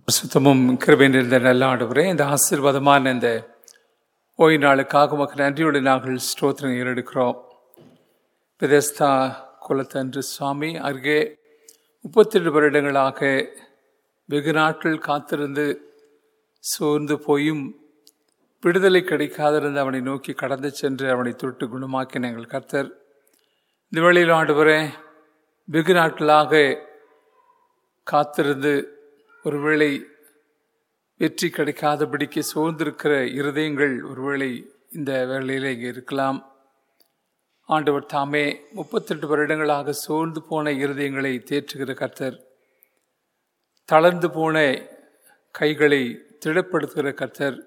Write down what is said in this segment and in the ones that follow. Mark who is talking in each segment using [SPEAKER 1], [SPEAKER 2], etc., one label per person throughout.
[SPEAKER 1] சுத்தமும் கிருபை நிறைந்த நல்ல ஆண்டவரே இந்த ஆசீர்வாதமான இந்த ஓய்வு நாளுக்காக உமக்கு நன்றியோடு நாங்கள் ஸ்தோத்திரம் ஏறெடுக்கிறோம் பெதஸ்தா குலத்தன்று சுவாமி அருகே முப்பத்தெட்டு வருடங்களாக வெகு நாட்கள் காத்திருந்து சோர்ந்து போயும் விடுதலை கிடைக்காதிருந்து அவனை நோக்கி கடந்து சென்று அவனை தொட்டு குணமாக்கின எங்கள் கர்த்தர் இந்த வேளையில் ஆண்டவரே வெகு நாட்களாக காத்திருந்து ஒருவேளை வெற்றி கிடைக்காதபடிக்கு சோர்ந்திருக்கிற இருதயங்கள் ஒருவேளை இந்த வேளையில் இங்கே இருக்கலாம் ஆண்டவர் தாமே முப்பத்தெட்டு வருடங்களாக சோர்ந்து போன இருதயங்களை தேற்றுகிற கர்த்தர் தளர்ந்து போன கைகளை திடப்படுத்துகிற கர்த்தர்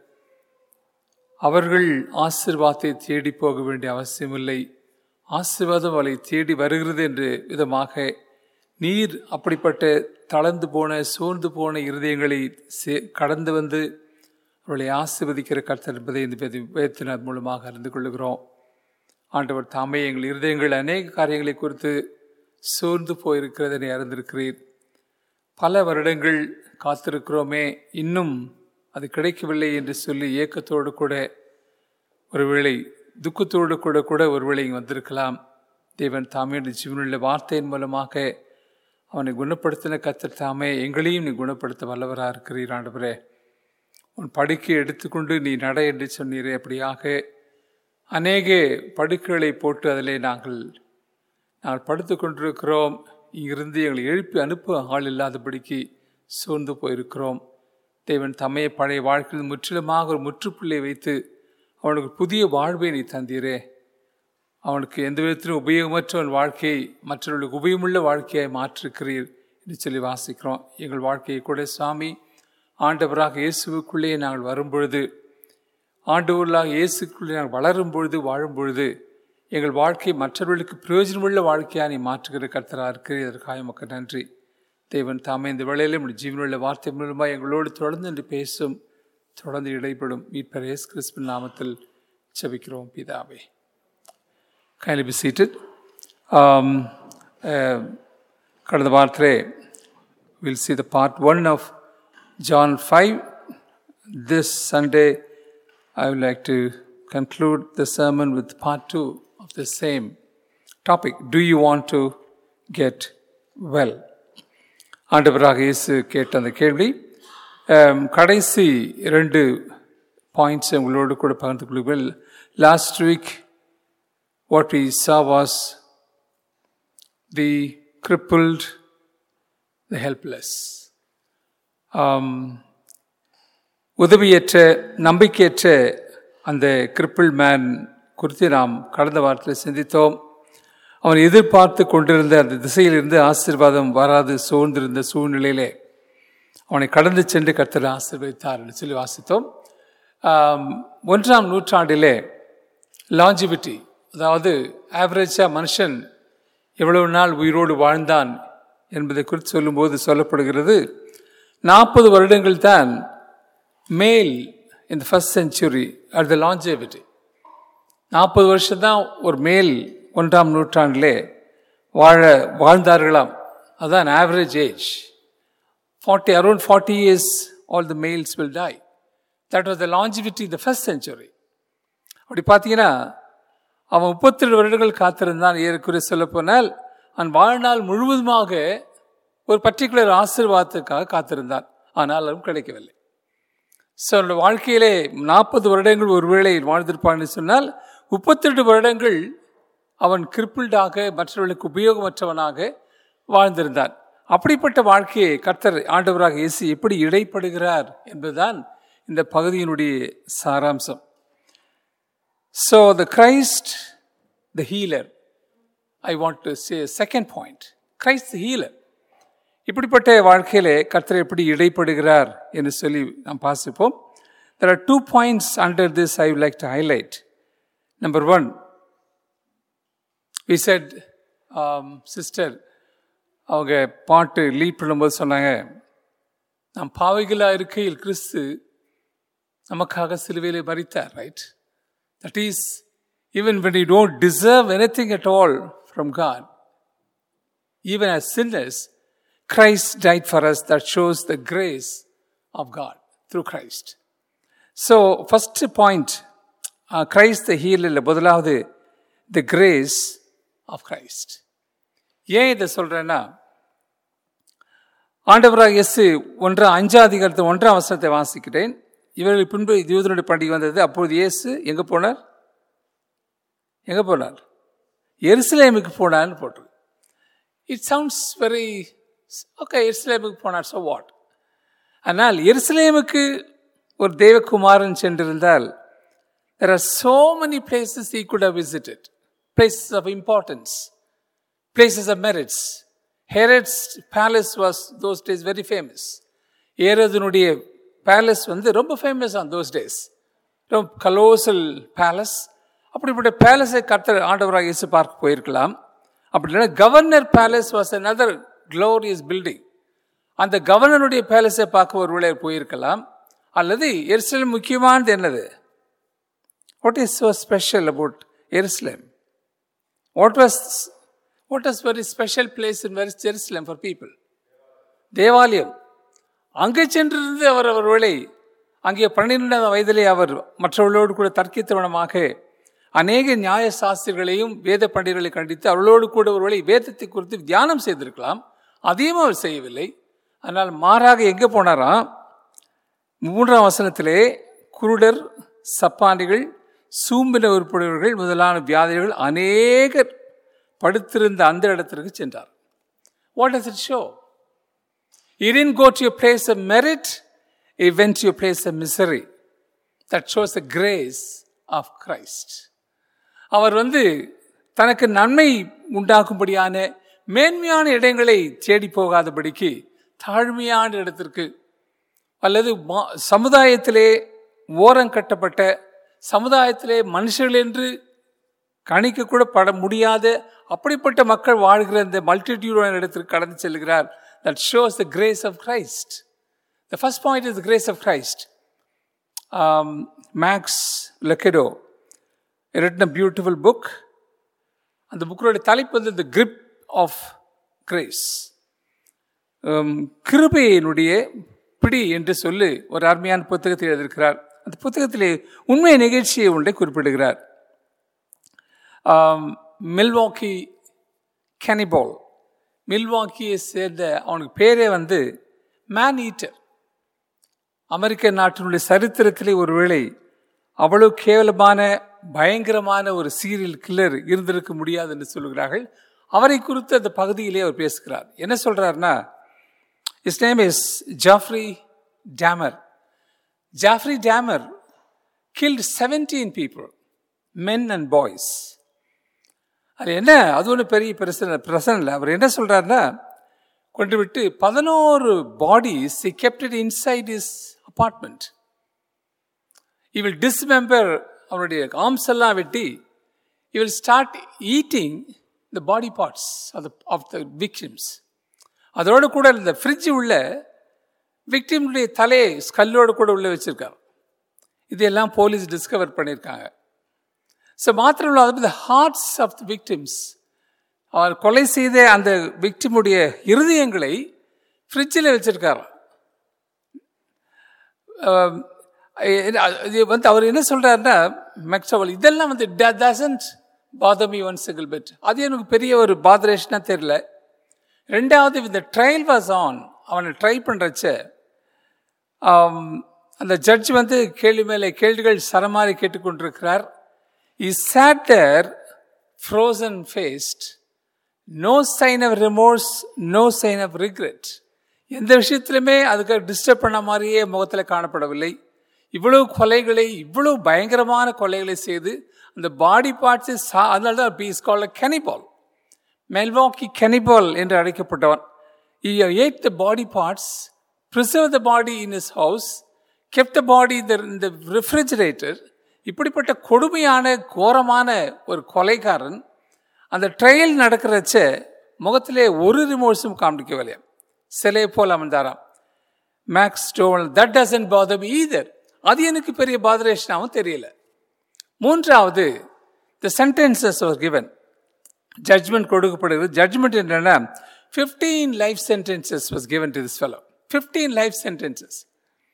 [SPEAKER 1] அவர்கள் ஆசிர்வாதத்தை தேடி போக வேண்டிய அவசியமில்லை ஆசிர்வாதம் அவளை தேடி வருகிறது என்று விதமாக நீர் அப்படிப்பட்ட தளர்ந்து போன சோர்ந்து போன இருதயங்களை சே கடந்து வந்து அவர்களை ஆசிர்வதிக்கிற கர்த்தர் என்பதை இந்த வேத்தினர் மூலமாக அறிந்து கொள்ளுகிறோம் ஆண்டவர் தாமே எங்கள் இருதயங்கள் அநேக காரியங்களை குறித்து சோர்ந்து போயிருக்கிறதனை அறிந்திருக்கிறீர் பல வருடங்கள் காத்திருக்கிறோமே இன்னும் அது கிடைக்கவில்லை என்று சொல்லி ஏக்கத்தோடு கூட ஒருவேளை துக்கத்தோடு கூட கூட ஒருவேளை இங்கே வந்திருக்கலாம் தேவன் தாமே ஜீவனுள்ள வார்த்தையின் மூலமாக அவனை குணப்படுத்தின கத்தர் தாமே எங்களையும் நீ குணப்படுத்த வல்லவராக இருக்கிறீர் ஆண்டவரே உன் படுக்கை எடுத்துக்கொண்டு நீ நட என்று சொன்னீரே அப்படியாக அநேக படுக்கைகளை போட்டு அதிலே நாங்கள் நாங்கள் படுத்து கொண்டிருக்கிறோம் இங்கிருந்து எங்களை எழுப்பி அனுப்ப ஆள் இல்லாதபடிக்கு சோர்ந்து போயிருக்கிறோம் தேவன் தம்மையை பழைய வாழ்க்கையில் முற்றிலுமாக ஒரு முற்றுப்புள்ளை வைத்து அவனுக்கு புதிய வாழ்வை நீ தந்தீரே அவனுக்கு எந்த விதத்திலும் உபயோகமற்ற அவன் வாழ்க்கையை மற்றவர்களுக்கு உபயோகமுள்ள வாழ்க்கையை மாற்றிருக்கிறீர் என்று சொல்லி வாசிக்கிறோம் எங்கள் வாழ்க்கையை கூட சுவாமி ஆண்டவராக இயேசுவுக்குள்ளே நாங்கள் வரும்பொழுது ஆண்டவர்களாக இயேசுக்குள்ளே நாங்கள் வளரும் பொழுது வாழும் பொழுது எங்கள் வாழ்க்கை மற்றவர்களுக்கு பிரயோஜனமுள்ள வாழ்க்கையாக நீ மாற்றுகிற கர்த்தராக இருக்கிறீர் இதற்காக மக்கள் நன்றி தேவன் தாமே இந்த வேளையில் நம்முடைய ஜீவனுள்ள வார்த்தை மூலமாக எங்களோடு தொடர்ந்து என்று பேசும் தொடர்ந்து இடைப்படும் மீட்பர் இயேசு கிறிஸ்பின் நாமத்தில் செபிக்கிறோம் பிதாவே கையில் பி சீட்டட் கடந்த வாரத்திலே will see the part one of John five this Sunday I would like to conclude the sermon with part two of the same topic. Do you want to get well? ஆண்டவராக இயேசு கேட்ட அந்த கேள்வி கடைசி இரண்டு points உங்களோடு கூட பகிர்ந்து கொள்ளுங்கள் last week what we saw was the crippled the helpless உதவியற்ற நம்பிக்கையற்ற அந்த கிரிப்பிள் மேன் குறித்து நாம் கடந்த வாரத்தில் சிந்தித்தோம் அவன் எதிர்பார்த்து கொண்டிருந்த அந்த திசையிலிருந்து ஆசீர்வாதம் வராது சோர்ந்திருந்த சூழ்நிலையிலே அவனை கடந்து சென்று கர்த்தர் ஆசீர்வதித்தார் என்று சொல்லி வாசித்தோம் ஒன்றாம் நூற்றாண்டிலே லாஞ்சிவிட்டி அதாவது ஆவரேஜாக மனுஷன் எவ்வளவு நாள் உயிரோடு வாழ்ந்தான் என்பதை குறித்து சொல்லும்போது சொல்லப்படுகிறது நாற்பது வருடங்கள் தான் மேல் இந்த first century at the longevity நாற்பது வருஷம் தான் ஒரு மேல் ஒன்றாம் நூற்றாண்டிலே வாழ வாழ்ந்தார்களாம் அதுதான் average age forty around forty years all the males will die that was the longevity the first century அப்படி பார்த்தீங்கன்னா அவன் முப்பத்தி ரெண்டு வருடங்கள் காத்திருந்தான் ஏறக்குறைய சொல்லப்போனால் அவன் வாழ்நாள் முழுவதுமாக ஒரு பர்டிகுலர் ஆசீர்வாதத்துக்காக காத்திருந்தான் ஆனால் அதுவும் கிடைக்கவில்லை ஸோ அவனோட வாழ்க்கையிலே நாற்பது வருடங்கள் ஒருவேளை வாழ்ந்திருப்பான்னு சொன்னால் முப்பத்தெட்டு வருடங்கள் அவன் கிரிப்பிள்டாக மற்றவர்களுக்கு உபயோகமற்றவனாக வாழ்ந்திருந்தான் அப்படிப்பட்ட வாழ்க்கையை கர்த்தர் ஆண்டவராக இயேசு எப்படி இடைப்படுகிறார் என்பதுதான் இந்த பகுதியினுடைய சாராம்சம் so the Christ the healer I want to say second point Christ healer இப்படிப்பட்ட வாழ்க்கையிலே கர்த்தர் எப்படி இடைப்படுகிறார் என்று சொல்லி நாம் வாசிப்போம் there are two points under this I like to highlight number one we said sister அவங்க பாட்டு லீட் பண்ணும்போது சொன்னாங்க நாம் பாவைகளாக இருக்கையில் கிறிஸ்து நமக்காக சிலுவையிலே மறித்தார் right that is even when you don't deserve anything at all from God even as sinners Christ died for us that shows the grace of God through Christ. So, first point, uh, Christ the healer, முதலாவது the grace of Christ. ஏன் இதை சொல்றேன்னா ஆண்டவராக இயேசு ஒன்றா அஞ்சாம் அதிகாரத்தை ஒன்றாம் வசனத்தை வாசிக்கிறேன் இவர்கள் பின்பு யூதனுடைய பண்டிகை வந்தது அப்பொழுது இயேசு எங்கே போனார் எங்கே போனார் எருசலேமுக்கு போனார்னு போட்டு இட் சவுண்ட்ஸ் வெரி ஓகே எருசலேமுக்கு போனார் ஸோ வாட் ஆனால் எருசலேமுக்கு ஒரு தேவகுமாரன் சென்றிருந்தால் there are so many places he could have visited places of importance places of merits Herod's palace was those days very famous ஏரதனுடைய பேலஸ் வந்து ரொம்ப ஃபேமஸ் ஆன் தோஸ் டேஸ் ரொம்ப கலோசல் பேலஸ் அப்படிப்பட்ட பேலஸை கர்த்தர் ஆண்டவராக இயேசு பார்க்க போயிருக்கலாம் அப்படி இல்லைன்னா governor palace was another glorious building அந்த கவர்னருடைய பேலஸை பார்க்க ஒரு வேளை போயிருக்கலாம் அல்லது எருசலேம் முக்கியமானது என்னது what is so special about எருசலேம் what was what was very special place in very Jerusalem for people தேவாலயம் அங்கே சென்றிருந்து அவர் அவர் வேளை அங்கே பன்னிரெண்டாம் வயதிலே அவர் மற்றவர்களோடு கூட தர்க்கித்தவனமாக அநேக நியாய சாஸ்திரிகளையும் வேத பண்டிதர்களை கண்டித்து அவர்களோடு கூட ஒருவேளை வேதத்தை குறித்து தியானம் செய்திருக்கலாம் அதையும் அவர் செய்யவில்லை ஆனால் மாறாக எங்கே போனாராம் மூன்றாம் வசனத்திலே குருடர் சப்பானிகள் சூம்பின உறுப்பினர்கள் முதலான வியாதிகள் அநேகர் படுத்திருந்த அந்த இடத்திற்கு சென்றார் what does it show He didn't go to a place of merit, he went to a place of misery. That shows the grace of Christ. அவர் வந்து தனக்கு நன்மை உண்டாக்கும்படியான மேன்மையான இடங்களை தேடி போகாதபடிக்கு தாழ்மையான இடத்திற்கு அல்லது மா- சமுதாயத்திலே ஓரம் கட்டப்பட்ட சமுதாயத்திலே மனுஷர்கள் என்று கணிக்க கூட பட முடியாத அப்படிப்பட்ட மக்கள் வாழ்கிற இந்த மல்டிடியூடான இடத்திற்கு கடந்து செல்கிறார் that shows the grace of Christ the first point is grace of Christ Max Lucado written a beautiful book அந்த புக்கோட தலைப்பு வந்து த grip ஆஃப் கிரேஸ் கிருபையினுடைய பிடி என்று சொல்லி ஒரு அருமையான புத்தகத்தை எழுதியிருக்கிறார் அந்த புத்தகத்திலே உண்மை நிகழ்ச்சியை ஒன்றை குறிப்பிடுகிறார் மில்வாக்கி கனிபால் மில்வாக்கியை சேர்ந்த அவனுக்கு பேரே வந்து மேன் ஈட்டர் அமெரிக்க நாட்டினுடைய சரித்திரத்திலே ஒருவேளை அவ்வளவு கேவலமான பயங்கரமான ஒரு சீரியல் கில்லர் இருந்திருக்க முடியாது என்று சொல்கிறார்கள் அவரை குறித்து அந்த பகுதியிலே அவர் பேசுகிறார் என்ன சொல்றாருன்னா his name is Jeffrey Dahmer Jeffrey Dahmer killed seventeen people men and boys அது என்ன அது ஒன்றும் பெரிய பிரச்சனை பிரச்சனை இல்லை அவர் என்ன சொல்றாருன்னா கொண்டு விட்டு பதினோரு bodies he kept it inside his apartment he will dismember அவருடைய ஆர்ம்ஸ் எல்லாம் வெட்டி he will start eating the body parts of the of the victims அதோடு கூட இந்த ஃப்ரிட்ஜ் உள்ள விக்டிமுடைய தலையை ஸ்கல்லோடு கூட உள்ள வச்சிருக்கார் இதெல்லாம் போலீஸ் டிஸ்கவர் பண்ணியிருக்காங்க ஸோ மாத்திரமில்ல அது the hearts of the victims அவர் கொலை செய்த அந்த விக்டிமுடைய இருதயங்களை ஃப்ரிட்ஜில் வச்சிருக்கார் இது வந்து அவர் என்ன சொல்றாருன்னா மெக்ஸவல் இதெல்லாம் வந்து doesn't bother me one single bit அது எனக்கு பெரிய ஒரு பாதரேஷனாக தெரியல ரெண்டாவது இந்த ட்ரையல் வாஸ் ஆன் அவனை ட்ரை பண்ணுறச்ச அந்த ஜட்ஜ் வந்து கேள்வி மேலே கேள்விகள் சரமாரி கேட்டுக்கொண்டிருக்கிறார் his sat there frozen faced no sign of remorse no sign of regret எந்த விஷயத்திலுமே அதுக்கு டிஸ்டர்ப் பண்ண மாதிரியே முகத்தில் காணப்படவில்லை இவ்வளவு கொலைகளை இவ்வளவு பயங்கரமான கொலைகளை செய்து அந்த பாடி பார்ட்ஸை சா அதனால தான் பீஸ் கால் கெனிபால் மெல்வாக்கி கெனிபால் என்று அழைக்கப்பட்டவன் ate the body parts preserve the body in his house kept the body இந்த ரெஃப்ரிஜரேட்டர் இப்படிப்பட்ட கொடுமையான கோரமான ஒரு கொலைக்காரன் அந்த ட்ரையல் நடக்கிறச்ச முகத்திலே ஒரு ரிமோர்ஸும் காண்பிக்கவில்லை சிலை போல் அமர்ந்தாராம் மேக்ஸ் ஸ்டோவல் தட் டசன் பாதம் ஈதர் அது எனக்கு பெரிய பாதரேஷனாகவும் தெரியல மூன்றாவது the sentences was given judgement கொடுக்கப்படுகிறது ஜட்ஜ்மெண்ட் என்னன்னா fifteen life sentences was given to this fellow fifteen life sentences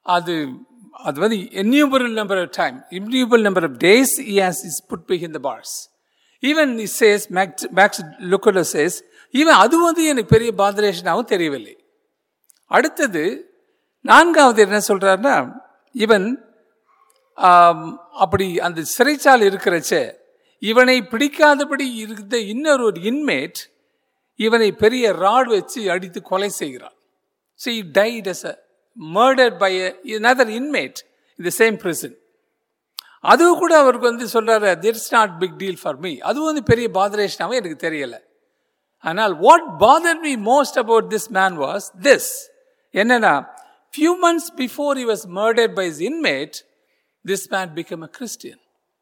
[SPEAKER 1] அது அது வந்து innumerable number of time innumerable number of days he has is put behind the bars even he says max max Lucado says even அது வந்து எனக்கு பெரிய பாதரேஷனாகவும் தெரியவில்லை அடுத்தது நான்காவது என்ன சொல்றாருன்னா இவன் ஆம், அப்படி அந்த சிறைச்சாலை இருக்கிறச்ச இவனை பிடிக்காதபடி இருந்த இன்னொரு ஒரு இன்மேட் இவனை பெரிய ராட் வச்சு அடித்து கொலை செய்கிறான் So he died as a murdered by a, another inmate in the same prison. அது கூட அவருக்கு வந்து சொல்றாரு it's not big deal for me அதுவும் வந்து பெரிய பாதரேஷனாவே எனக்கு தெரியல ஆனால் what bother me most about this man was this என்னன்னா few months before he was murdered by his inmate this man became a Christian.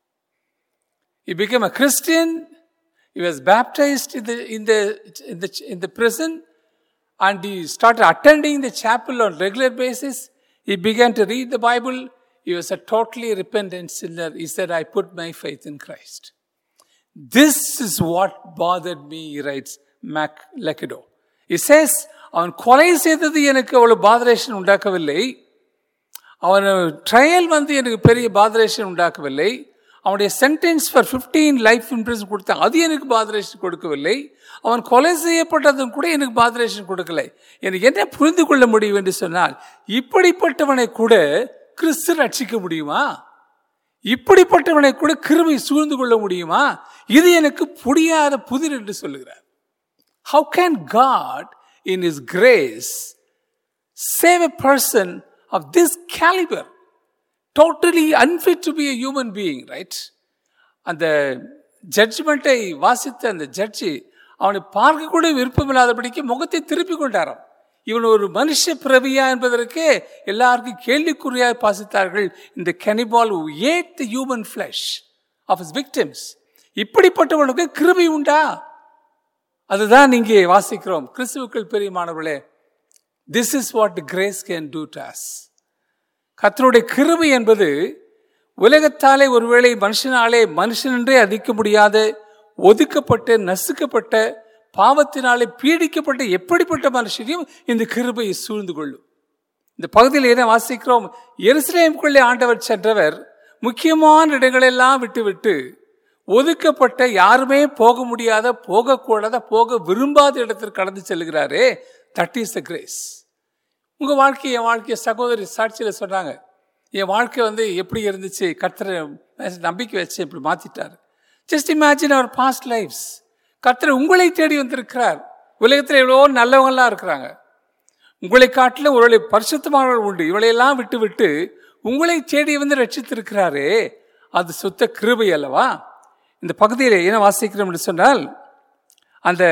[SPEAKER 1] He became a Christian. He was baptized in the, in the, in the, in the prison and he started attending the chapel on regular basis. He began to read the Bible. He was a totally repentant sinner. He said, I put my faith in Christ. This is what bothered me, he writes Mac Lekido. He says, அவன் கொலை செய்தது எனக்கு அவ்வளவு botheration உண்டாக்கவில்லை அவன் trial வந்து எனக்கு பெரிய botheration உண்டாக்கவில்லை அவனுடைய சென்டென்ஸ் ஃபார் 15 லைஃப் இன்ட்ரெஸ்ட் கொடுத்தான் அது எனக்கு பாதரேஷன் கொடுக்கவில்லை அவன் கொலை செய்யப்பட்டதும் கூட எனக்கு பாதரேஷன் கொடுக்கலை எனக்கு என்ன புரிந்து கொள்ள முடியும் என்று சொன்னால் இப்படிப்பட்டவனை கூட கிறிஸ்து ரட்சிக்க முடியுமா இப்படிப்பட்டவனை கூட கிருபை சூழ்ந்து கொள்ள முடியுமா இது எனக்கு புரியாத புதிர் என்று சொல்லுகிறார் how can God in his grace save a person of this calibre totally unfit to be a human being right அந்த ஜட்ஜ்மெண்ட்டை வாசித்த அந்த ஜட்ஜி அவனை பார்க்க கூட விருப்பமில்லாதபடிக்கு முகத்தை திருப்பி கொண்டாராம் இவன் ஒரு மனுஷ பிறவியா என்பதற்கு எல்லாருக்கும் கேள்விக்குறியாக பாசித்தார்கள் இந்த cannibal ate the human flesh of his victims இப்படிப்பட்டவனுக்கு கிருபை உண்டா அதுதான் இங்கே வாசிக்கிறோம் கிறிஸ்துவுக்கள் பெரியமானவர்களே this is what grace can do to us கர்த்தருடைய கிருபை என்பது உலகத்தாலே ஒருவேளை மனுஷனாலே மனுஷனென்றே அதிக்க முடியாத ஒதுக்கப்பட்ட நசுக்கப்பட்ட பாவத்தினாலே பீடிக்கப்பட்ட எப்படிப்பட்ட மனுஷனையும் இந்த கிருபையை சூழ்ந்து கொள்ளும் இந்த பகுதியில் என்ன வாசிக்கிறோம் எருசலேமுக்குள்ளே ஆண்டவர் சென்றவர் முக்கியமான இடங்களெல்லாம் விட்டுவிட்டு ஒதுக்கப்பட்ட யாருமே போக முடியாத போகக்கூடாத போக விரும்பாத இடத்திற்கு கடந்து செல்கிறாரே தட் இஸ் த கிரேஸ் உங்கள் வாழ்க்கை என் வாழ்க்கையை சகோதரி சாட்சியில் சொன்னாங்க என் வாழ்க்கை வந்து எப்படி இருந்துச்சு கர்த்தரை நம்பிக்கை வச்சு இப்படி மாற்றிட்டார் ஜஸ்ட் இமேஜின் அவர் பாஸ்ட் லைஃப்ஸ் கர்த்தர் உங்களை தேடி வந்திருக்கிறார் உலகத்தில் எவ்வளோ நல்லவங்களாம் இருக்கிறாங்க உங்களை காட்டில் ஒருவேளை பரிசுத்தமானவர்கள் உண்டு இவளையெல்லாம் விட்டு விட்டு உங்களை தேடி வந்து ரட்சித்திருக்கிறாரே அது சுத்த கிருபை அல்லவா இந்த பகுதியில் என்ன வாசிக்கிறோம் என்று சொன்னால் அந்த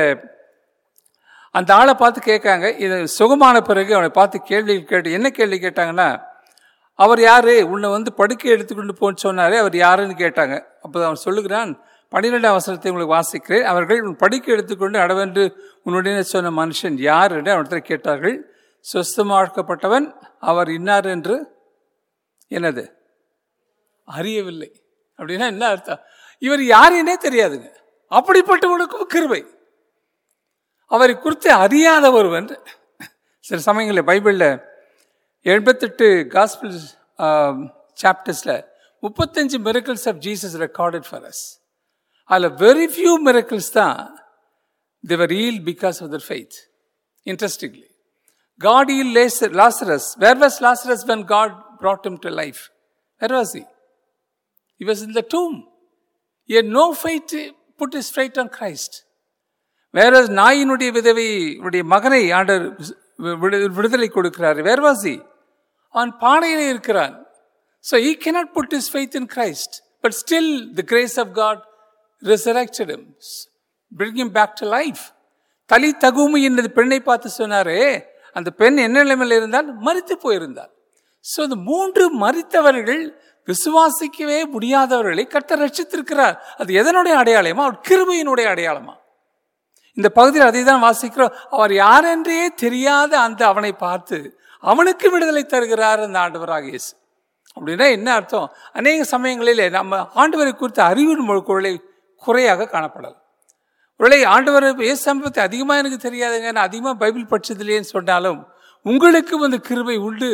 [SPEAKER 1] அந்த ஆளை பார்த்து கேட்காங்க இது சுகமான பிறகு அவனை பார்த்து கேள்வி கேட்டு என்ன கேள்வி கேட்டாங்கன்னா அவர் யாரு உன்னை வந்து படுக்கை எடுத்துக்கொண்டு போன்னு சொன்னாரே அவர் யாருன்னு கேட்டாங்க அப்போ அவன் சொல்லுகிறான் பன்னிரெண்டாம் அவசரத்தை உங்களுக்கு வாசிக்கிறேன் அவர்கள் உன் படுக்கை எடுத்துக்கொண்டு அடவென்று உன்னுடைய சொன்ன மனுஷன் யார் என்று அவனிடத்தில் கேட்டார்கள் சொஸ்தமாக்கப்பட்டவன் அவர் இன்னார் என்று என்னது அறியவில்லை அப்படின்னா என்ன அர்த்தம் இவர் யாருன்னே தெரியாதுங்க அப்படிப்பட்டவனுக்கும் கிருபை அவரை குறித்து அறியாத ஒருவன் சில சமயங்களில் பைபிளில் எண்பத்தெட்டு காஸ்பிள் சாப்டர்ஸில் முப்பத்தஞ்சு miracles of Jesus recorded for us அதில் வெரி ஃபியூ மிரக்கல்ஸ் தான் தேவர் ஈல் because of their faith interestingly God healed Lazarus. Where was Lazarus when God brought him to life? Where was he? He was in the tomb. He had no faith to put his faith on Christ. Whereas நாயினுடைய விதவை உடைய மகனை ஆண்டர் விடுதலை கொடுக்கிறார் where was he அவன் பாடையிலே இருக்கிறான் so he cannot put his faith in Christ but still the grace of God resurrected him bring him back to life தலி தகுமி என்னது பெண்ணை பார்த்து சொன்னாரே அந்த பெண் என்ன நிலைமையில் இருந்தால் மறித்து போயிருந்தார் ஸோ இந்த மூன்று மறித்தவர்கள் விசுவாசிக்கவே முடியாதவர்களை கர்த்தர் ரட்சித்திருக்கிறார் அது எதனுடைய அடையாளமா அவர் கிருபையினுடைய அடையாளமா இந்த பகுதியில் அதை தான் வாசிக்கிறோம் அவர் யாரென்றே தெரியாத அந்த அவனை பார்த்து அவனுக்கு விடுதலை தருகிறார் அந்த ஆண்டவராக இயேசு அப்படின்னா என்ன அர்த்தம் அநேக சமயங்களில் நம்ம ஆண்டவரை குறித்த அறிவு குரலை குறையாக காணப்படலாம் ஒருவேளை ஆண்டவர் இயேசு சம்பவத்தை அதிகமாக எனக்கு தெரியாதுங்க நான் அதிகமாக பைபிள் படிச்சதில்லையேன்னு சொன்னாலும் உங்களுக்கு வந்து கிருபை உண்டு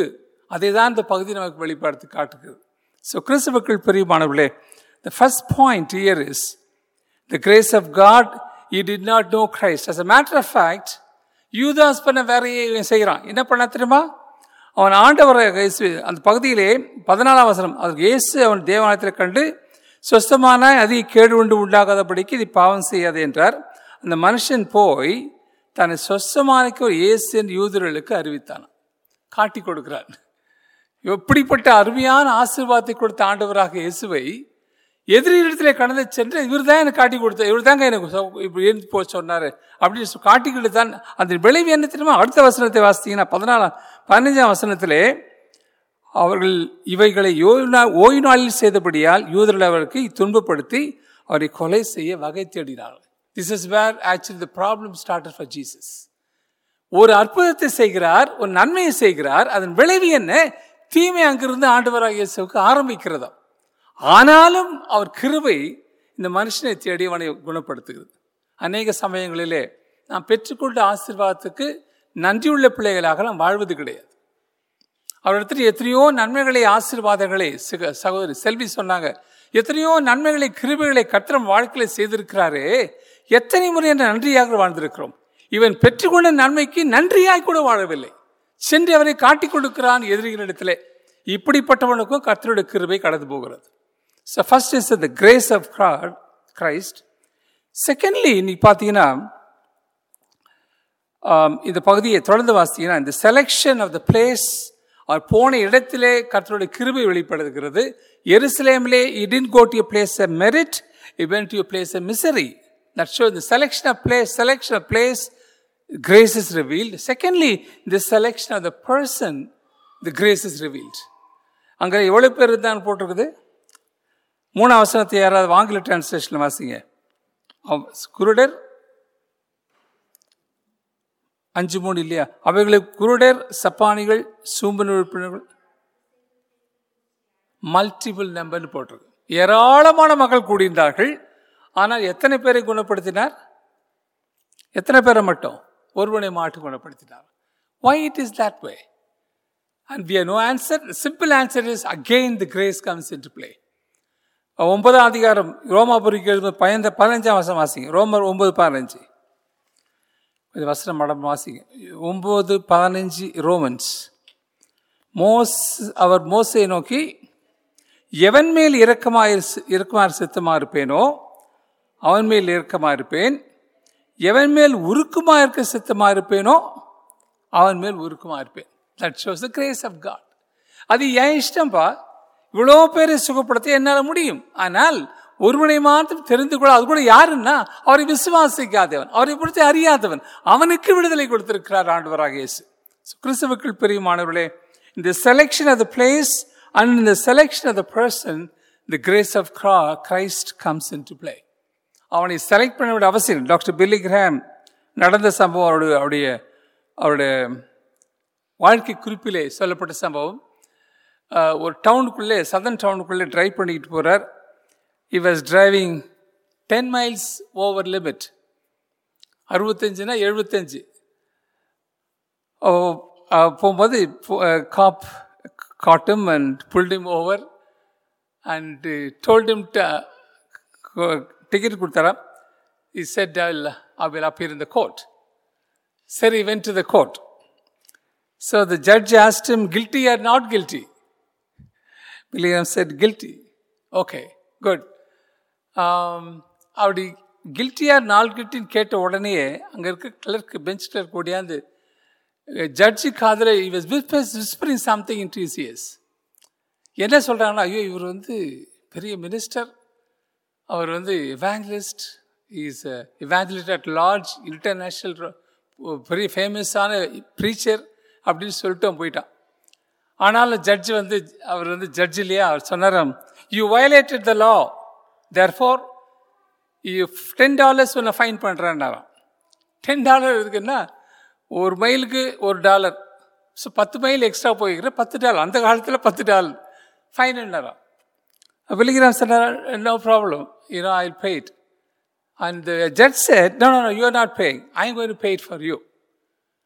[SPEAKER 1] அதை தான் இந்த பகுதி நமக்கு வெளிப்படுத்தி காட்டுகிறது ஸோ கிறிஸ்துவுக்குள் பிரியமானவர்களே the first point here is the grace of God he did not know Christ as a matter of fact யூதாஸ் பண்ண வேறையை இவன் செய்கிறான் என்ன பண்ண தெரியுமா அவன் ஆண்டவரை இயேசு அந்த பகுதியிலே பதினாலாம் வசனம் அதற்கு இயேசு அவன் தேவாலயத்தில் கண்டு சொஸ்தமான அதிக கேடு உண்டு உண்டாகாதபடிக்கு இது பாவம் செய்யாது என்றார் அந்த மனுஷன் போய் தன்னை சொஸ்தமானக்கு ஒரு இயேசு என்று யூதர்களுக்கு அறிவித்தான் காட்டி கொடுக்கிறான் எப்படிப்பட்ட அருமையான ஆசீர்வாதத்தை கொடுத்த ஆண்டவராக இயேசுவை எதிரிடத்திலே கடந்து சென்று இவர் தான் எனக்கு காட்டி கொடுத்த இவர் தாங்க எனக்கு சொ- இப்படி இருந்து போக சொன்னார் அப்படின்னு சொல்லி காட்டிக்கிட்டு தான் அந்த விளைவு என்ன தெரியுமா அடுத்த வசனத்தை வாசித்தீங்கன்னா பதினாலாம் பதினஞ்சாம் வசனத்திலே அவர்கள் இவைகளை ஓய்வு நாள் ஓய்வு நாளில் செய்தபடியால் யூதர்கள் அவருக்கு துன்பப்படுத்தி அவரை கொலை செய்ய வகை தேடினார்கள் this is where actually the problem started for Jesus ஒரு அற்புதத்தை செய்கிறார் ஒரு நன்மையை செய்கிறார் அதன் விளைவு என்ன தீமை அங்கிருந்து ஆண்டவராக இயேசுவுக்கு ஆரம்பிக்கிறதா ஆனாலும் அவர் கிருபை இந்த மனுஷனை தேடி அவனை குணப்படுத்துகிறது அநேக சமயங்களிலே நாம் பெற்றுக்கொண்ட ஆசீர்வாதத்துக்கு நன்றியுள்ள பிள்ளைகளாக நாம் வாழ்வது கிடையாது அவரிடத்தில் எத்தனையோ நன்மைகளை ஆசீர்வாதங்களை சிக- சகோதரி செல்வி சொன்னாங்க எத்தனையோ நன்மைகளை கிருபைகளை கத்திரம் வாழ்க்கையில செய்திருக்கிறாரே எத்தனை முறை என்ற நன்றியாக வாழ்ந்திருக்கிறோம் இவன் பெற்றுக்கொண்ட நன்மைக்கு நன்றியாய் கூட வாழவில்லை சென்று அவரை காட்டிக் கொடுக்கிறான் எதிரிகளிடத்திலே இப்படிப்பட்டவனுக்கும் கர்த்தருடைய கிருபை கடந்து போகிறது so first is the grace of Christ secondly நீ பார்த்தீங்கன்னா ஆம், இந்த பகுதியை தொடர்ந்து வாசித்தீங்கன்னா இந்த செலெக்ஷன் ஆஃப் த பிளேஸ் அவர் போன இடத்திலே கர்த்தருடைய கிருபை வெளிப்படுகிறது எருசலேமிலே he didn't go to place a merit இவன் to place a misery that show இந்த selection of place selection of place grace is revealed secondly the selection of the person the grace is revealed அங்கே எவ்வளோ பேர் இருந்தான்னு போட்டிருக்குது மூணு அவசரத்தை யாராவது ஆங்கில டிரான்ஸ்லேஷனில் வாசிங்க அவ- குருடர் அஞ்சு மூணு இல்லையா அவைகளுக்கு குருடர் சப்பானிகள் சூம்பன் உறுப்பினர்கள் மல்டிபிள் நம்பர்னு போட்டிருக்கு ஏராளமான மக்கள் கூடியிருந்தார்கள் ஆனால் எத்தனை பேரை குணப்படுத்தினார் எத்தனை பேரை மட்டும் ஒருவனை மாட்டு குணப்படுத்தினார் why it is that way and we have no answer the simple answer is again the grace comes into play ஒன்பதாம் அதிகாரம் ரோமாபுரிக்கு எழுதும் பயந்த பதினஞ்சாம் வருஷம் வாசிங்க ரோமர் ஒன்பது பதினஞ்சு இது வசனம் மடம் வாசிங்க ஒம்பது பதினஞ்சு ரோமன்ஸ் மோஸ் அவர் மோசை நோக்கி எவன் மேல் இரக்கமாய் இரக்கமாறு சித்தமா இருப்பேனோ அவன் மேல் இரக்கமா இருப்பேன் எவன் மேல் உருக்குமா இருக்க சித்தமா இருப்பேனோ அவன் மேல் உருக்குமா இருப்பேன் that shows the grace of God அது என் இஷ்டம்பா இவ்வளோ பேரை சுகப்படுத்த என்னால் முடியும் ஆனால் ஒருவனை மாத்திரம் தெரிந்து கொள்ள அது கூட யாருன்னா அவரை விசுவாசிக்காதவன் அவரை பொறுத்து அறியாதவன் அவனுக்கு விடுதலை கொடுத்திருக்கிறார் ஆண்டவராக இயேசு So, கிறிஸ்துவுக்குள் பிரியமானவர்களே இந்த selection of the place and இந்த selection of the person the grace of Christ comes into play அவனை செலக்ட் பண்ண வேண்டிய அவசியம் இல்லை. டாக்டர் பில்லி கிராம் நடந்த சம்பவம் அவருடைய அவருடைய அவருடைய வாழ்க்கை குறிப்பிலே சொல்லப்பட்ட சம்பவம் அஹ், ஒரு டவுனுக்குள்ளே சதன் டவுனுக்குள்ளே டிரைவ் பண்ணிக்கிட்டு போகிறார் he was driving ten miles over limit அறுபத்தஞ்சுனா எழுபத்தஞ்சு போகும்போது cop caught him and pulled him over and told him ticket கொடுத்தாராம் he said I will appear in the court சரி went to the court so the judge asked him guilty or not guilty William said guilty okay good um, அப்படி கில்ட்டியா நாள் கில்ட்டின்னு கேட்ட உடனே அங்கே இருக்க clerk bench clerk ஓடியாந்து ஜட்ஜி காதில் இவஸ் விஸ்பரிங் சம்திங் இன் டிசிஎஸ் என்ன சொல்கிறாங்கன்னா ஐயோ இவர் வந்து பெரிய மினிஸ்டர் அவர் வந்து evangelist is evangelist at large international பெரிய ஃபேமஸான ப்ரீச்சர் அப்படின்னு சொல்லிட்டு அவன் போயிட்டான் ஆனாலும் ஜட்ஜ் வந்து அவர் வந்து ஜட்ஜ் இல்லையா அவர் சொன்னாராம் you violated the law therefore you ten dollars ஒன்று ஃபைன் பண்ணுறேன்னாராம் டென் டாலர் இருக்குன்னா ஒரு மைலுக்கு ஒரு டாலர் ஸோ பத்து மைல் எக்ஸ்ட்ரா போய்க்கிற பத்து டாலர் அந்த காலத்தில் பத்து டாலர் ஃபைன் என்னாராம் வில்லிகிராம் சொன்னார் no problem you know I pay it and judge said no no you are not paying I am going to pay it for you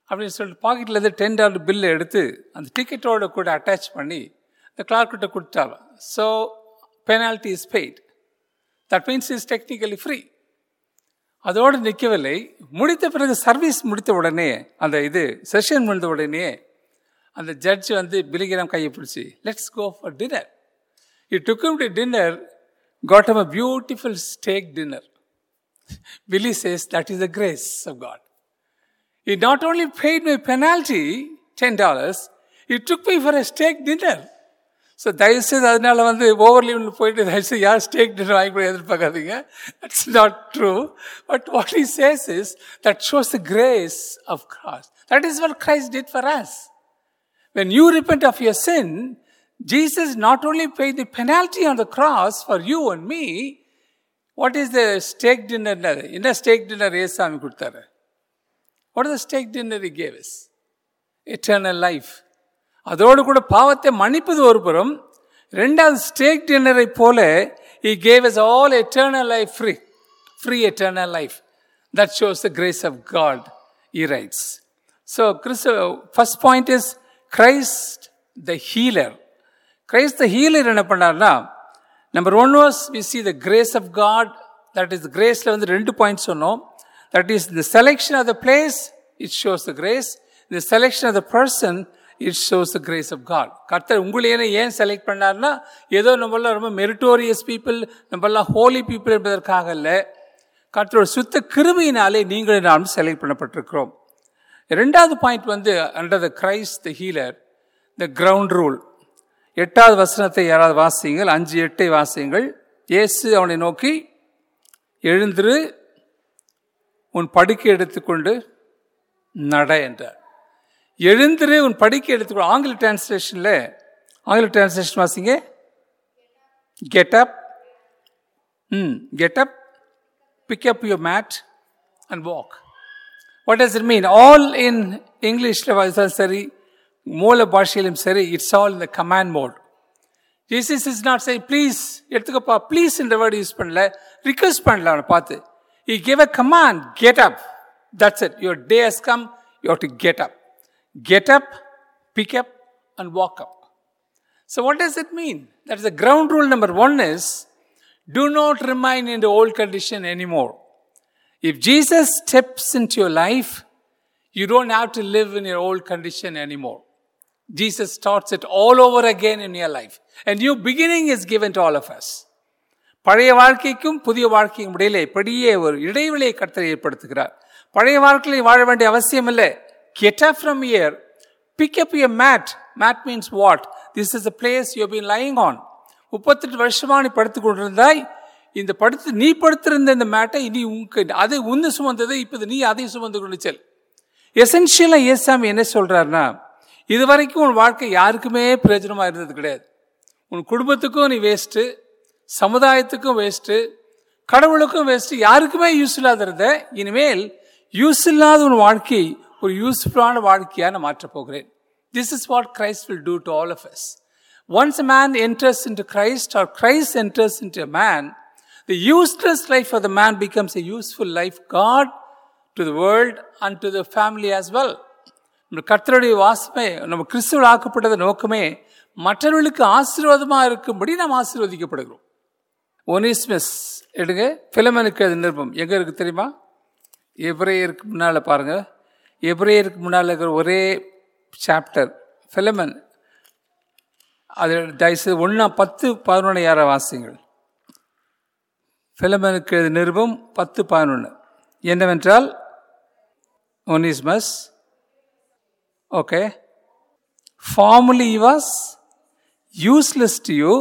[SPEAKER 1] அப்படின்னு சொல்லிட்டு பாக்கெட்டில் இருந்து டென் டாலர் பில்லை எடுத்து அந்த டிக்கெட்டோட கூட அட்டாச் பண்ணி இந்த கிளார்க்கிட்ட கொடுத்தாங்க so penalty is paid that means he's technically free அதோடு நிற்கவில்லை முடித்த பிறகு சர்வீஸ் முடித்த உடனே அந்த இது செஷன் முடிந்த உடனே அந்த ஜட்ஜ் வந்து பிலிகிராம் கையை பிடிச்சி let's go for dinner it took him to dinner got him a beautiful steak dinner Billy says that is the grace of God. He not only paid my penalty, $10, he took me for a steak dinner. So தயவுசெய்து அதனால வந்து over லீவ்னு போயிட்டு தயவுசெய்து யார் stack dinner வாங்கி கூட எதிர்பார்க்காதீங்க that's not true but what he says is that shows the grace of cross that is what Christ did for us When you repent of your sin, Jesus not only paid the penalty on the cross for you and me, what is the steak dinner? என்ன steak dinner ஏசாமி கொடுத்தாரு What is the steak dinner he gave us? Eternal life. அதோடு கூட பாவத்தை மன்னிப்பது ஒரு புறம் ரெண்டாவது ஸ்டேக் டின்னரை போல he gave us all eternal life free free eternal life that shows the grace of god he writes so Chris, uh, first point is christ the healer christ the healer என்ன பண்ணார்னா number one was we see the grace of God that is கிரேஸில் வந்து ரெண்டு point சொன்னோம் that is the selection of the place it shows the grace the selection of the person it shows the grace of God கர்த்தர் உங்களையே ஏன் select பண்ணார்னா ஏதோ நம்மளாம் ரொம்ப மெரிட்டோரியஸ் பீப்புள் நம்மளாம் ஹோலி பீப்புள் என்பதற்காக இல்லை கர்த்தரோட சுத்த கிருமையினாலே நீங்களும் நானும் செலக்ட் பண்ணப்பட்டிருக்கிறோம் ரெண்டாவது பாயிண்ட் வந்து under the Christ the healer the ground rule எட்டாவது வசனத்தை யாராவது வாசியுங்கள் அஞ்சு எட்டை வாசியுங்கள் இயேசு அவனை நோக்கி எழுந்திரு உன் படுக்கை எடுத்துக்கொண்டு நட என்றார் எழுந்திரு உன் படுக்கை எடுத்துக்கொண்டு ஆங்கில டிரான்ஸ்லேஷனில் ஆங்கில டிரான்ஸ்லேஷன் வாசிங்க get up hmm get up pick up your mat and walk what does it mean all in இங்கிலீஷில் சரி மூல பாஷையிலும் சரி இட்ஸ் ஆல் இந்த command mode Jesus is not say please எடுத்துக்கப்பா ப்ளீஸ் என்ற வேர்டு யூஸ் பண்ணல ரிக்வெஸ்ட் பண்ணல அவனை பார்த்து he give a command get up that's it your day has come you have to get up get up pick up and walk up so what does it mean that is the ground rule number one is do not remain in the old condition anymore. If Jesus steps into your life, you don't have to live in your old condition anymore. Jesus starts it all over again in your life. A new beginning is given to all of us. பழைய வாழ்க்கைக்கும் புதிய வாழ்க்கைக்கும் இடையிலே இப்படியே ஒரு இடைவெளியை கர்த்தர் ஏற்படுத்துகிறார் பழைய வாழ்க்கையில் வாழ வேண்டிய அவசியம் இல்லை get up from here pick up your mat mat means what this is a place you been lying on முப்பத்தெட்டு வருஷமா நீ படுத்து கொண்டிருந்தாய் இந்த படுத்து நீ படுத்திருந்த இந்த மேட்டை இனி உங்க அது உந்து சுமந்தது இப்போது நீ அதை சுமந்து கொண்டு செல் எசென்ஷியலாக ஏசாமி என்ன சொல்றாருன்னா இது வரைக்கும் உன் வாழ்க்கை யாருக்குமே பிரயோஜனமாக இருந்தது கிடையாது உன் குடும்பத்துக்கும் நீ வேஸ்ட்டு சமுதாயத்துக்கும் வேஸ்ட்டு கடவுளுக்கும் வேஸ்ட்டு யாருக்குமே யூஸ் இல்லாத இருந்த இனிமேல் யூஸ் இல்லாத உன் வாழ்க்கை ஒரு யூஸ்ஃபுல்லான வாழ்க்கையாக நான் மாற்றப் போகிறேன் this is what Christ will do to all of us Once a man enters into Christ or Christ enters into a man, the useless life of the man becomes a useful life, God to the world and to the family as well. நம்ம கர்த்தருடைய வாசமே நம்ம கிறிஸ்துவ ஆக்கப்பட்டத நோக்கமே மற்றவர்களுக்கு ஆசீர்வாதமாக இருக்கும்படி நாம் ஆசீர்வதிக்கப்படுகிறோம் ஒனிஸ்மிஸ் எடுங்க பிலமனுக்கு அது நிருபம் எங்கே இருக்குது தெரியுமா எப்ரேயருக்கு முன்னால் பாருங்கள் எப்ரேயருக்கு முன்னால் இருக்கிற ஒரே சாப்டர் பிலமன் அது தயவுசெய்து ஒன்றா பத்து பதினொன்று யார வாசிங்கள் பிலமனுக்கு நிருபம் பத்து பதினொன்று என்னவென்றால் Onesimus okay formerly was useless to you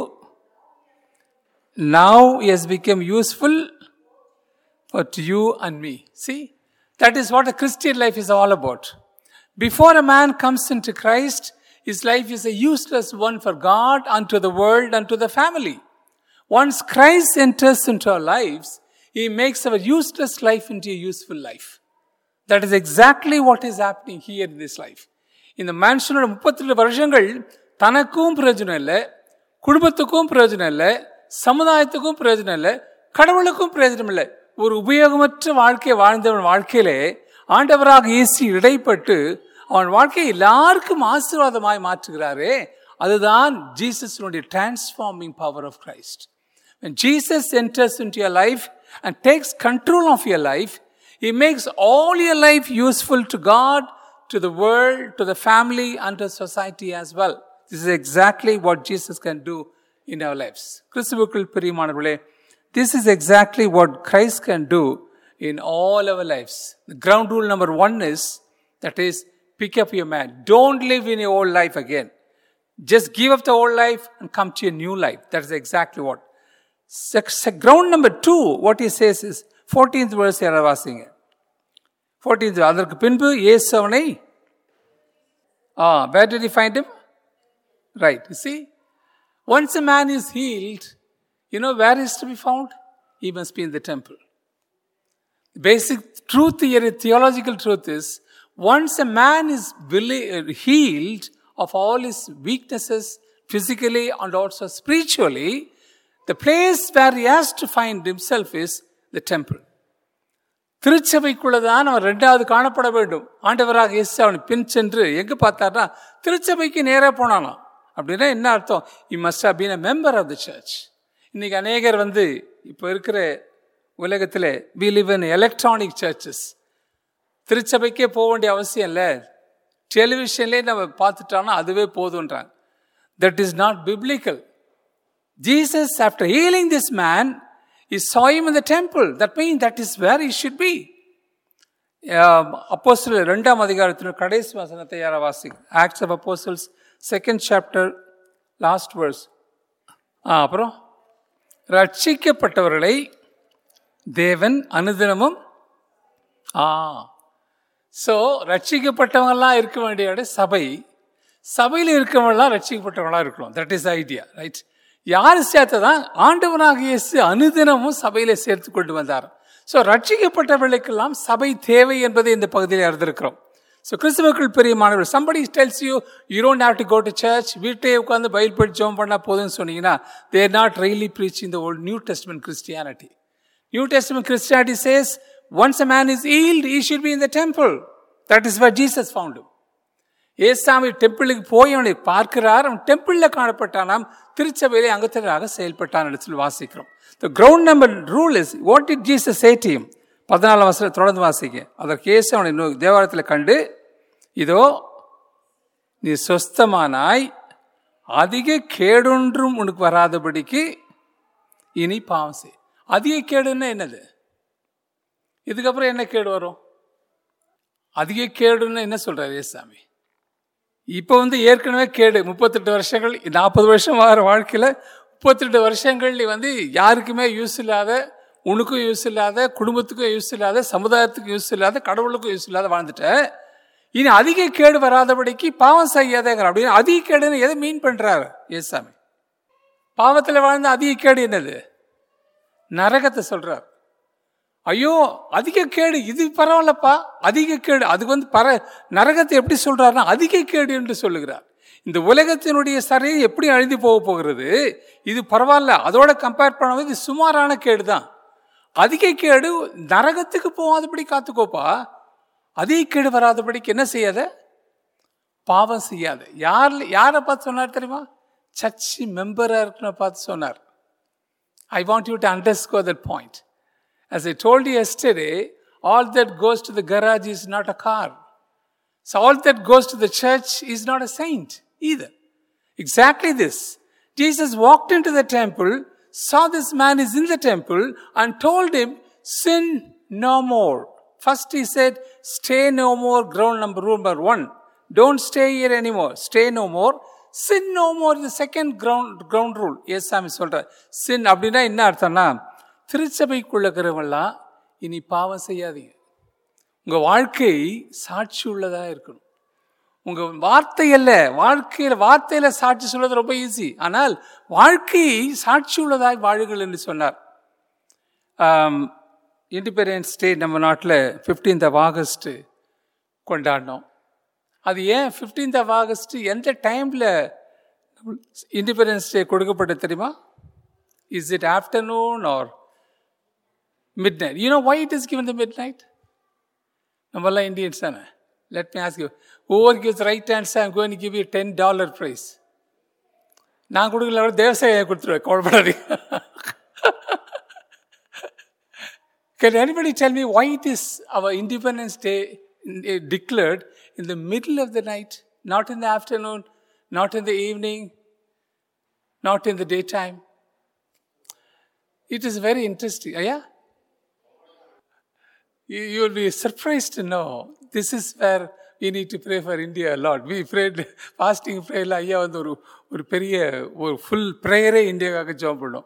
[SPEAKER 1] now is become useful for to you and me see that is what a Christian life is all about before a man comes into Christ his life is a useless one for God, unto the world, unto the family. Once Christ enters into our lives, he makes our useless life into a useful life. That is exactly what is happening here in this life. இந்த மனுஷனோட முப்பத்தி ரெண்டு வருஷங்கள் தனக்கும் பிரயோஜனம் இல்லை குடும்பத்துக்கும் பிரயோஜனம் இல்லை சமுதாயத்துக்கும் பிரயோஜனம் இல்லை கடவுளுக்கும் பிரயோஜனம் இல்லை ஒரு உபயோகமற்ற வாழ்க்கையை வாழ்ந்தவன் வாழ்க்கையிலே ஆண்டவராக இயேசு இடைப்பட்டு அவன் வாழ்க்கையை எல்லாருக்கும் ஆசீர்வாதமாய் மாற்றுகிறாரே அதுதான் ஜீசஸினுடைய transforming power of Christ When Jesus enters into your life and takes control of your life, He makes all your life useful to God, to the world, to the family, and to society as well. This is exactly what Jesus can do in our lives. கிறிஸ்துவுக்குள் பிரியமானவர்களே this is exactly what Christ can do in all our lives. The ground rule number one is that is pick up your man. Don't live in your old life again. Just give up the old life and come to a new life. That is exactly what. Ground number two, what he says is 14th verse யாரை வாசிங்க 14th அதற்கு பின்பு இயேசு அவனை ஆ where did he find him right you see once a man is healed you know where is to be found he must be in the temple basic truth here theological truth is once a man is healed of all his weaknesses physically and also spiritually the place where he has to find himself is the temple. திருச்சபைக்குள்ளதான் அவன் ரெண்டாவது காணப்பட வேண்டும் ஆண்டவராக இயேசு அவனை பின் சென்று எங்க பார்த்தார்னா திருச்சபைக்கு நேராக போனானாம் அப்படின்னா என்ன அர்த்தம் he must have been a member of the church இன்னைக்கு அநேகர் வந்து இப்போ இருக்கிற உலகத்தில் we live in electronic churches திருச்சபைக்கே போக வேண்டிய அவசியம் இல்லை டெலிவிஷன்லேயே நம்ம பார்த்துட்டோம்னா அதுவே போதுன்றாங்க that is not biblical Jesus, after healing this man, he saw him in the temple. That means that is where he should be. Apostle ரெண்டாம் அதிகாரத்தின் கடைசி வசனத்தை யார வாசி Acts of Apostles second chapter last verse அப்புறம் ரட்சிக்கப்பட்டவர்களை தேவன் அனுதினமும் ஆ ஸோ ரட்சிக்கப்பட்டவங்களாம் இருக்க வேண்டிய இடம் சபை சபையில் இருக்கவங்களாம் ரட்சிக்கப்பட்டவங்களாம் இருக்கணும் தட் இஸ் ஐடியா ரைட் யார் சேர்த்ததான் ஆண்டவனாக இயேசு அனுதினமும் சபையில சேர்த்து கொண்டு வந்தார் ஸோ ரட்சிக்கப்பட்டவர்களுக்கெல்லாம் சபை தேவை என்பதை இந்த பகுதியில் அறிந்திருக்கிறோம் ஸோ கிறிஸ்துவர்கள் பெரிய மாணவர் somebody tells you you don't have to go to church வீட்டே உட்காந்து பயில் போய் ஜோம் பண்ணால் போதும்னு சொன்னீங்கன்னா they're not really preach in the Old New Testament Christianity New Testament Christianity says once a man is healed he should be in the temple that is where Jesus found ஏசாமி டெம்பிளுக்கு போய் அவனை பார்க்கிறார் அவன் டெம்பிளில் காணப்பட்டானாம் திருச்சபையிலே அங்கத்தினராக செயல்பட்டான் இடத்தில் வாசிக்கிறோம் the ground number rule is what it Jesus சேட்டியும் பதினாலாம் வருஷம் தொடர்ந்து வாசிக்க அதற்கு ஏசு அவனை தேவாலயத்தில் கண்டு இதோ நீ சொஸ்தமானாய் அதிக கேடொன்றும் உனக்கு வராதபடிக்கு இனி பாவம் செய் அதிக கேடுன்னா என்னது இதுக்கப்புறம் என்ன கேடு வரும் அதிக கேடுன்னு என்ன சொல்றாரு ஏசாமி இப்போ வந்து ஏற்கனவே கேடு முப்பத்தெட்டு வருஷங்கள் நாற்பது வருஷம் ஆகிற வாழ்க்கையில் முப்பத்தெட்டு வருஷங்கள் நீ வந்து யாருக்குமே யூஸ் இல்லாத உனக்கும் யூஸ் இல்லாத குடும்பத்துக்கும் யூஸ் இல்லாத சமுதாயத்துக்கும் யூஸ் இல்லாத கடவுளுக்கும் யூஸ் இல்லாத வாழ்ந்துட்ட இனி அதிக கேடு வராதபடிக்கு பாவம் செய்யாதேங்கிற அப்படின்னு அதிக கேடுன்னு எதை மீன் பண்றாரு ஏசாமி பாவத்தில் வாழ்ந்த அதிக கேடு என்னது நரகத்தை சொல்றார் ஐயோ அதிக கேடு இது பரவாயில்லப்பா அதிக கேடு அது வந்து பர நரகத்தை எப்படி சொல்றாருன்னா அதிக கேடு என்று சொல்லுகிறார் இந்த உலகத்தினுடைய சரீரம் எப்படி அழிந்து போக போகிறது இது பரவாயில்ல அதோட கம்பேர் பண்ணும்போது இது சுமாரான கேடு தான் அதிக கேடு நரகத்துக்கு போகாதபடி காத்துக்கோப்பா அதிக கேடு வராதபடிக்கு என்ன செய்யாத பாவம் செய்யாத யார் யாரை பார்த்து சொன்னார் தெரியுமா சர்ச்சி மெம்பராக இருக்குன்னு பார்த்து சொன்னார் I want you to underscore that point As I told you yesterday, all that goes to the garage is not a car. So, all that goes to the church is not a saint either. Exactly this. Jesus walked into the temple, saw this man is in the temple, and told him, Sin no more. First, he said, Stay no more, ground number, number one. Don't stay here anymore. Stay no more. Sin no more. The second ground, ground rule. Yes, சாமி சொல்ற sin அப்படின்னா என்ன அர்த்தம்னா திருச்சபைக்குள்ளக்கிறவெல்லாம் இனி பாவம் செய்யாதீங்க உங்க வாழ்க்கை சாட்சி உள்ளதா இருக்கணும் உங்க வார்த்தை அல்ல வாழ்க்கையில வார்த்தையில சாட்சி சொல்வது ரொம்ப ஈஸி ஆனால் வாழ்க்கையை சாட்சி உள்ளதாய் வாழுங்கள் என்று சொன்னார் இண்டிபெண்டன்ஸ் டே நம்ம நாட்டில் ஃபிஃப்டீன்த் ஆஃப் ஆகஸ்ட் கொண்டாடினோம் அது ஏன் ஃபிஃப்டீன்த் ஆஃப் ஆகஸ்ட் எந்த டைமில் இண்டிபெண்டன்ஸ் டே கொடுக்கப்பட்டது தெரியுமா is it afternoon or midnight. You know why it is given the midnight? நம்மெல்லாம் இந்தியன்ஸ் தானே let me ask you over gives right hands I'm going give you ten dollar prize நான் கொடுக்கல விட தேவசாய கொடுத்துருவேன் கவலைப்படாதீங்க Can anybody tell me why it is our Independence Day uh, declared in the middle of the night, not in the afternoon, not in the evening, not in the daytime? It is very interesting. Yeah? You, you will be surprised to know this is where we need to pray for India a lot. We prayed fasting prayer ஐயா வந்து ஒரு ஒரு பெரிய ஒரு full ப்ரேயரே இந்தியாவுக்காக ஜோம் பண்ணோம்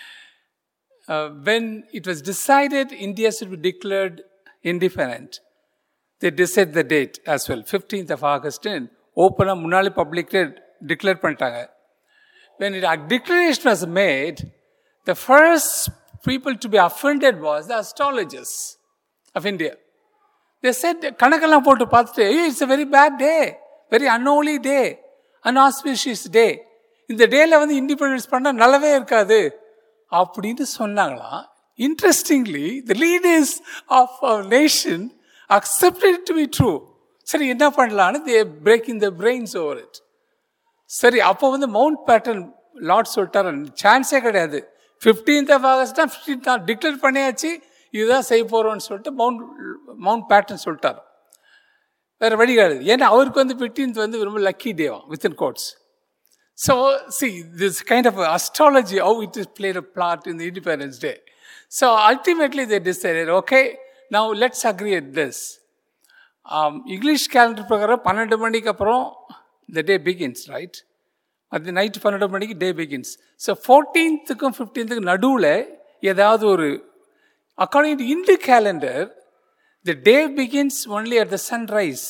[SPEAKER 1] uh, when it was decided India should be declared independent, they decided the date as well, 15th of August, and open முன்னாடி பப்ளிக்ல டிக்ளேர் பண்ணிட்டாங்க when it, a declaration was made, the first people to be offended was the astrologers of India. They said, கணக்கெல்லாம் போட்டு பார்த்துட்டு it's a very bad day, very unholy day, unauspicious day. இந்த டேல வந்து independence பண்ணா நல்லவே இருக்காது அப்படின்னு சொன்னாங்களாம் interestingly the leaders of our nation accepted to be true சரி என்ன பண்ணலான்னு they breaking the brains over it சரி அப்போ வந்து மவுண்ட் பேட்டன் லார்ட் சொல்லிட்டாரு சான்ஸே கிடையாது ஃபிஃப்டீன்த் ஆஃப் ஆகஸ்ட் தான் ஃபிஃப்டீன்த் தான் டிக்ளேர் பண்ணியாச்சு இதுதான் செய்ய போகிறோம்னு சொல்லிட்டு மவுண்ட் மவுண்ட் பேட்டன் சொல்லிட்டார் வேற வழி கிடையாது ஏன்னா அவருக்கு வந்து ஃபிஃப்டீன்த் வந்து ரொம்ப லக்கி டேவா within quotes So, see, this kind of astrology, how it is played a part in the Independence Day. So, ultimately, they decided, okay, now let's agree at this. Um, English calendar பிரகாரம் பன்னெண்டு மணிக்கு அப்புறம் the day begins, right? அது night பன்னெண்டு மணிக்கு டே begins so ஃபோர்டீன்த்துக்கும் ஃபிஃப்டீன்த்துக்கும் நடுவில் ஏதாவது ஒரு according to Hindu calendar the day begins only at the sunrise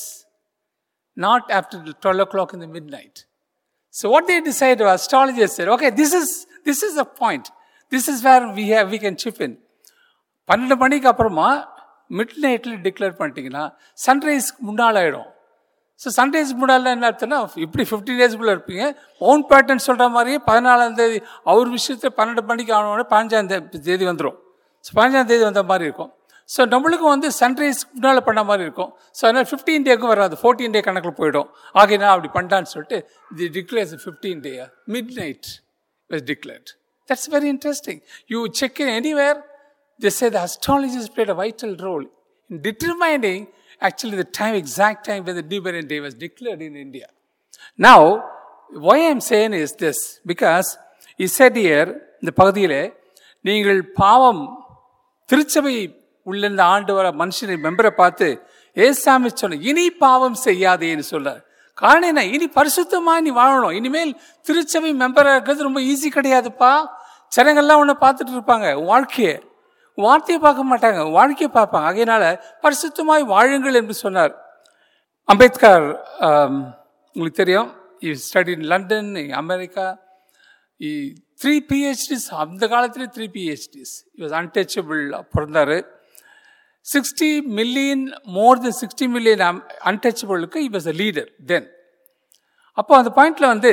[SPEAKER 1] not after twelve o'clock in the midnight So what they decided was astrologers said, okay, this is this is the point. This is where we have we can chip in. பன்னெண்டு மணிக்கு அப்புறமா mid நைட்டில் declare பண்ணிட்டீங்கன்னா சன்ரைஸ்க்கு முன்னால் ஆகிடும் so சன்ரைஸ்க்கு முன்னால் என்ன அர்த்தம்னா இப்படி ஃபிஃப்டீன் டேஸ்க்குள்ளே இருப்பீங்க ஓன் பேட்டர்ன் சொல்கிற மாதிரியே பதினாலாம் தேதி அவர் விஷயத்தை பன்னெண்டு மணிக்கு ஆனோடனே பதினஞ்சாம் தே- தேதி வந்துடும் ஸோ பதினஞ்சாம் தேதி வந்த மாதிரி இருக்கும் ஸோ நம்மளுக்கும் வந்து சன்ரைஸ் முன்னால் பண்ண மாதிரி இருக்கும் ஸோ அதனால் ஃபிஃப்டீன் டேக்கும் வராது ஃபோர்டீன் டே கணக்கில் போயிடும் ஆகையினா அப்படி பண்ணிட்டான்னு சொல்லிட்டு the declares fifteen day midnight was declared. That's very interesting. You check in anywhere, they say the astrologers played a vital role in determining actually the time, exact time when the Independence Day was declared in India. Now, why I'm saying is this, because he said here, இந்த பகுதியிலே நீங்கள் பாவம் திருச்சபை உள்ள இந்த ஆண்டு வர மனுஷனை மெம்பரை பார்த்து ஏசாமி சொன்ன இனி பாவம் செய்யாதேன்னு சொல்றார் காரணம் என்ன இனி பரிசுத்தமா நீ வாழணும் இனிமேல் திருச்சபை மெம்பரா இருக்கிறது ரொம்ப ஈஸி கிடையாதுப்பா ஜனங்கள்லாம் உன்னை பார்த்துட்டு இருப்பாங்க உன் வாழ்க்கையை உன் வார்த்தையை பார்க்க மாட்டாங்க உன் வாழ்க்கையை பார்ப்பாங்க ஆகையினால பரிசுத்தமாய் வாழுங்கள் என்று சொன்னார் அம்பேத்கர் ஆம், உங்களுக்கு தெரியும் he study in London America three PhDs அந்த காலத்துல த்ரீ பிஹெச்டிஸ் வாஸ் அன்டச்சபிள் பிறந்தார் sixty million more then sixty million அன்டச்சபிளுக்கு he was a leader then அப்போ அந்த பாயிண்ட்ல வந்து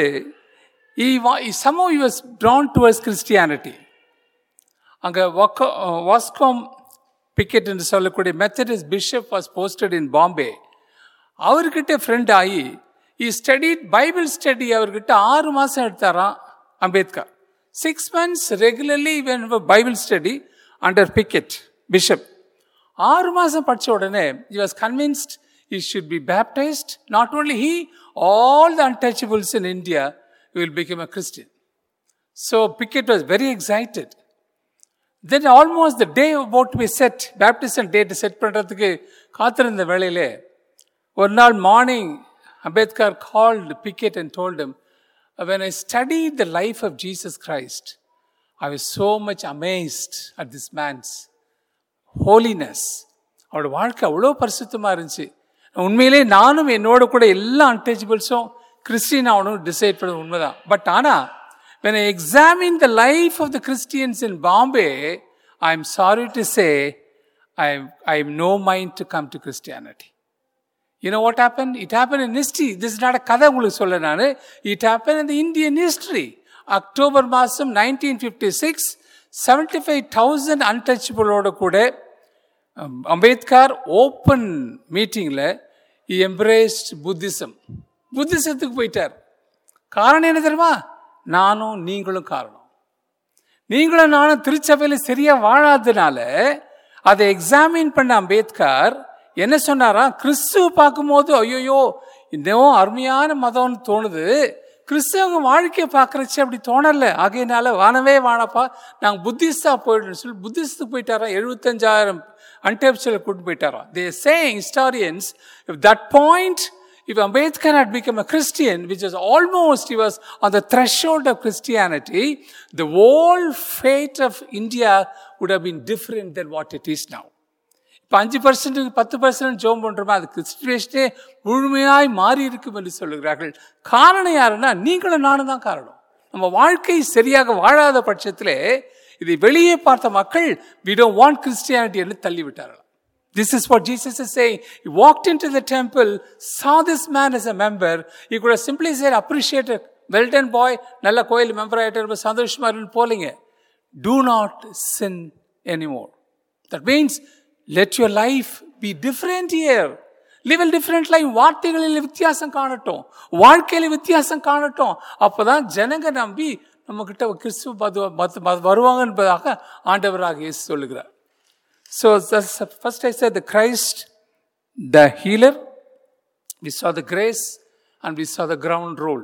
[SPEAKER 1] somehow you was drawn towards Christianity அங்கே வாஸ்காம் பிக்கெட் என்று சொல்லக்கூடிய Methodist bishop was posted in Bombay அவர்கிட்ட ஃப்ரெண்ட் ஆகி இ ஸ்டடிட் பைபிள் ஸ்டடி அவர்கிட்ட ஆறு மாதம் எடுத்தாராம் Ambedkar six months regularly Bible study under Pickett bishop ஆறு மாதம் படித்த உடனே he was convinced he should be baptized not only he all the untouchables in india will become a christian so pickett was very excited then almost the day about to be set baptism date set பண்ணுறதுக்கு காத்திருந்த வேளையிலே ஒரு நாள் morning Ambedkar called Pickett and told him when i studied the life of jesus christ i was so much amazed at this man's holiness அவரோட வாழ்க்கை அவ்வளோ பரிசுத்தமாக இருந்துச்சு உண்மையிலே நானும் என்னோட கூட எல்லா அன்டச்சபிள்ஸும் கிறிஸ்டின் ஆகணும் டிசைட் பண்ணது உண்மைதான் பட் ஆனால் when I examine the life of the Christians in Bombay, I'm sorry to say I, I have no mind to come to Christianity. You know what happened? It happened in history. This is not a கதை உங்களுக்கு சொல்ல நான் it happened in the Indian history. October மாதம் nineteen fifty six seventy five thousand அன்டச்சபிளோட கூட Ambedkar open மீட்டிங்கில் embraced Buddhism புத்திசத்துக்கு போயிட்டார் காரணம் என்ன தெரியுமா நானும் நீங்களும் காரணம் நீங்களும் நானும் திருச்சபையில் சரியாக வாழாததுனால அதை எக்ஸாமின் பண்ண அம்பேத்கர் என்ன சொன்னாரா கிறிஸ்துவ பார்க்கும்போது ஐயோயோ இன்னும் அருமையான மதம்னு தோணுது கிறிஸ்தவங்க வாழ்க்கையை பார்க்குறச்சு அப்படி தோணலை ஆகையினால வானவே வானப்பா நாங்கள் புத்திஸ்டாக போயிடணும்னு சொல்லி புத்திஸ்டுக்கு போயிட்டாரா எழுபத்தஞ்சாயிரம் அன்டெப்ஸில் கூட்டு போயிட்டாராம் they saying historians if that point if Ambedkar had become a Christian, which was almost, he was on the threshold of Christianity, the whole fate of India would have been different than what it is now. இப்போ அஞ்சு பர்சன்ட்டுக்கு பத்து percent ஜோம் பண்ணுறோமா அதுக்கு சுச்சுவேஷனே முழுமையாய் மாறி இருக்கும் என்று சொல்லுகிறார்கள் காரணம் யாருன்னா நீங்களும் நானும் தான் காரணம் நம்ம வாழ்க்கை சரியாக வாழாத பட்சத்தில் இதை வெளியே பார்த்த மக்கள் வி டோன்ட் வாண்ட் கிறிஸ்டியானிட்டி என்று தள்ளிவிட்டார்கள் This is what Jesus is saying. He walked into the temple, saw this man as a member. He could have simply said, appreciate it. Well done, boy. நல்ல கோயில் member ஆகிட்டு ரொம்ப சந்தோஷமா இருந்து போலீங்க Do not sin anymore. That means, let your life be different here. Live a different life வார்த்தைகளில் வித்தியாசம் காணட்டும் வாழ்க்கையில வித்தியாசம் காணட்டும் அப்பதான் ஜனங்க நம்பி நம்ம கிட்ட கிறிஸ்துவ வருவாங்க என்பதாக ஆண்டவராக இயேசு சொல்லுகிறார் So that's, first I said the Christ, the healer. We saw the grace and we saw the ground rule.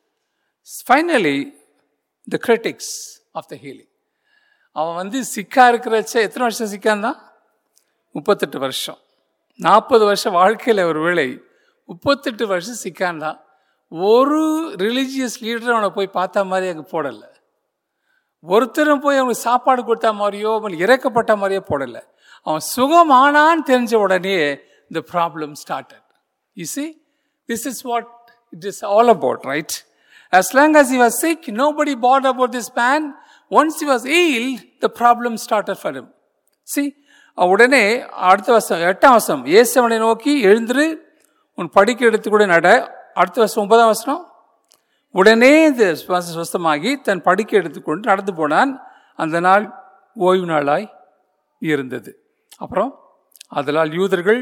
[SPEAKER 1] Finally, the critics of the healing. அவன் வந்து சிக்கா இருக்கிறச்ச எத்தனை வருஷம் சிக்காந்தான் முப்பத்தெட்டு வருஷம் நாற்பது வருஷம் வாழ்க்கையில் ஒரு வேளை முப்பத்தெட்டு வருஷம் சிக்காந்தான் ஒரு ரிலீஜியஸ் லீடர் அவனை போய் பார்த்த மாதிரி அங்கே போடலை ஒருத்தரும் போய் அவனுக்கு சாப்பாடு கொடுத்த மாதிரியோ அவனுக்கு இறக்கப்பட்ட மாதிரியோ போடலை அவன் சுகமானான்னு தெரிஞ்ச உடனே இந்த problem started you see this is what it is all about right As long as he was sick, nobody bothered about this man. Once he was healed, the problem started for him. See, உடனே அடுத்த வருஷம் எட்டாம் வருஷம் இயேசவனை நோக்கி எழுந்துரு உன் படிக்க எடுத்து கூட நட அடுத்த வருஷம் ஒன்பதாம் வருஷம் உடனே இந்த சுஸ்தமாகி தன் படிக்க எடுத்துக்கொண்டு நடந்து போனான் அந்த நாள் ஓய்வு நாளாய் இருந்தது அப்புறம் அதனால் யூதர்கள்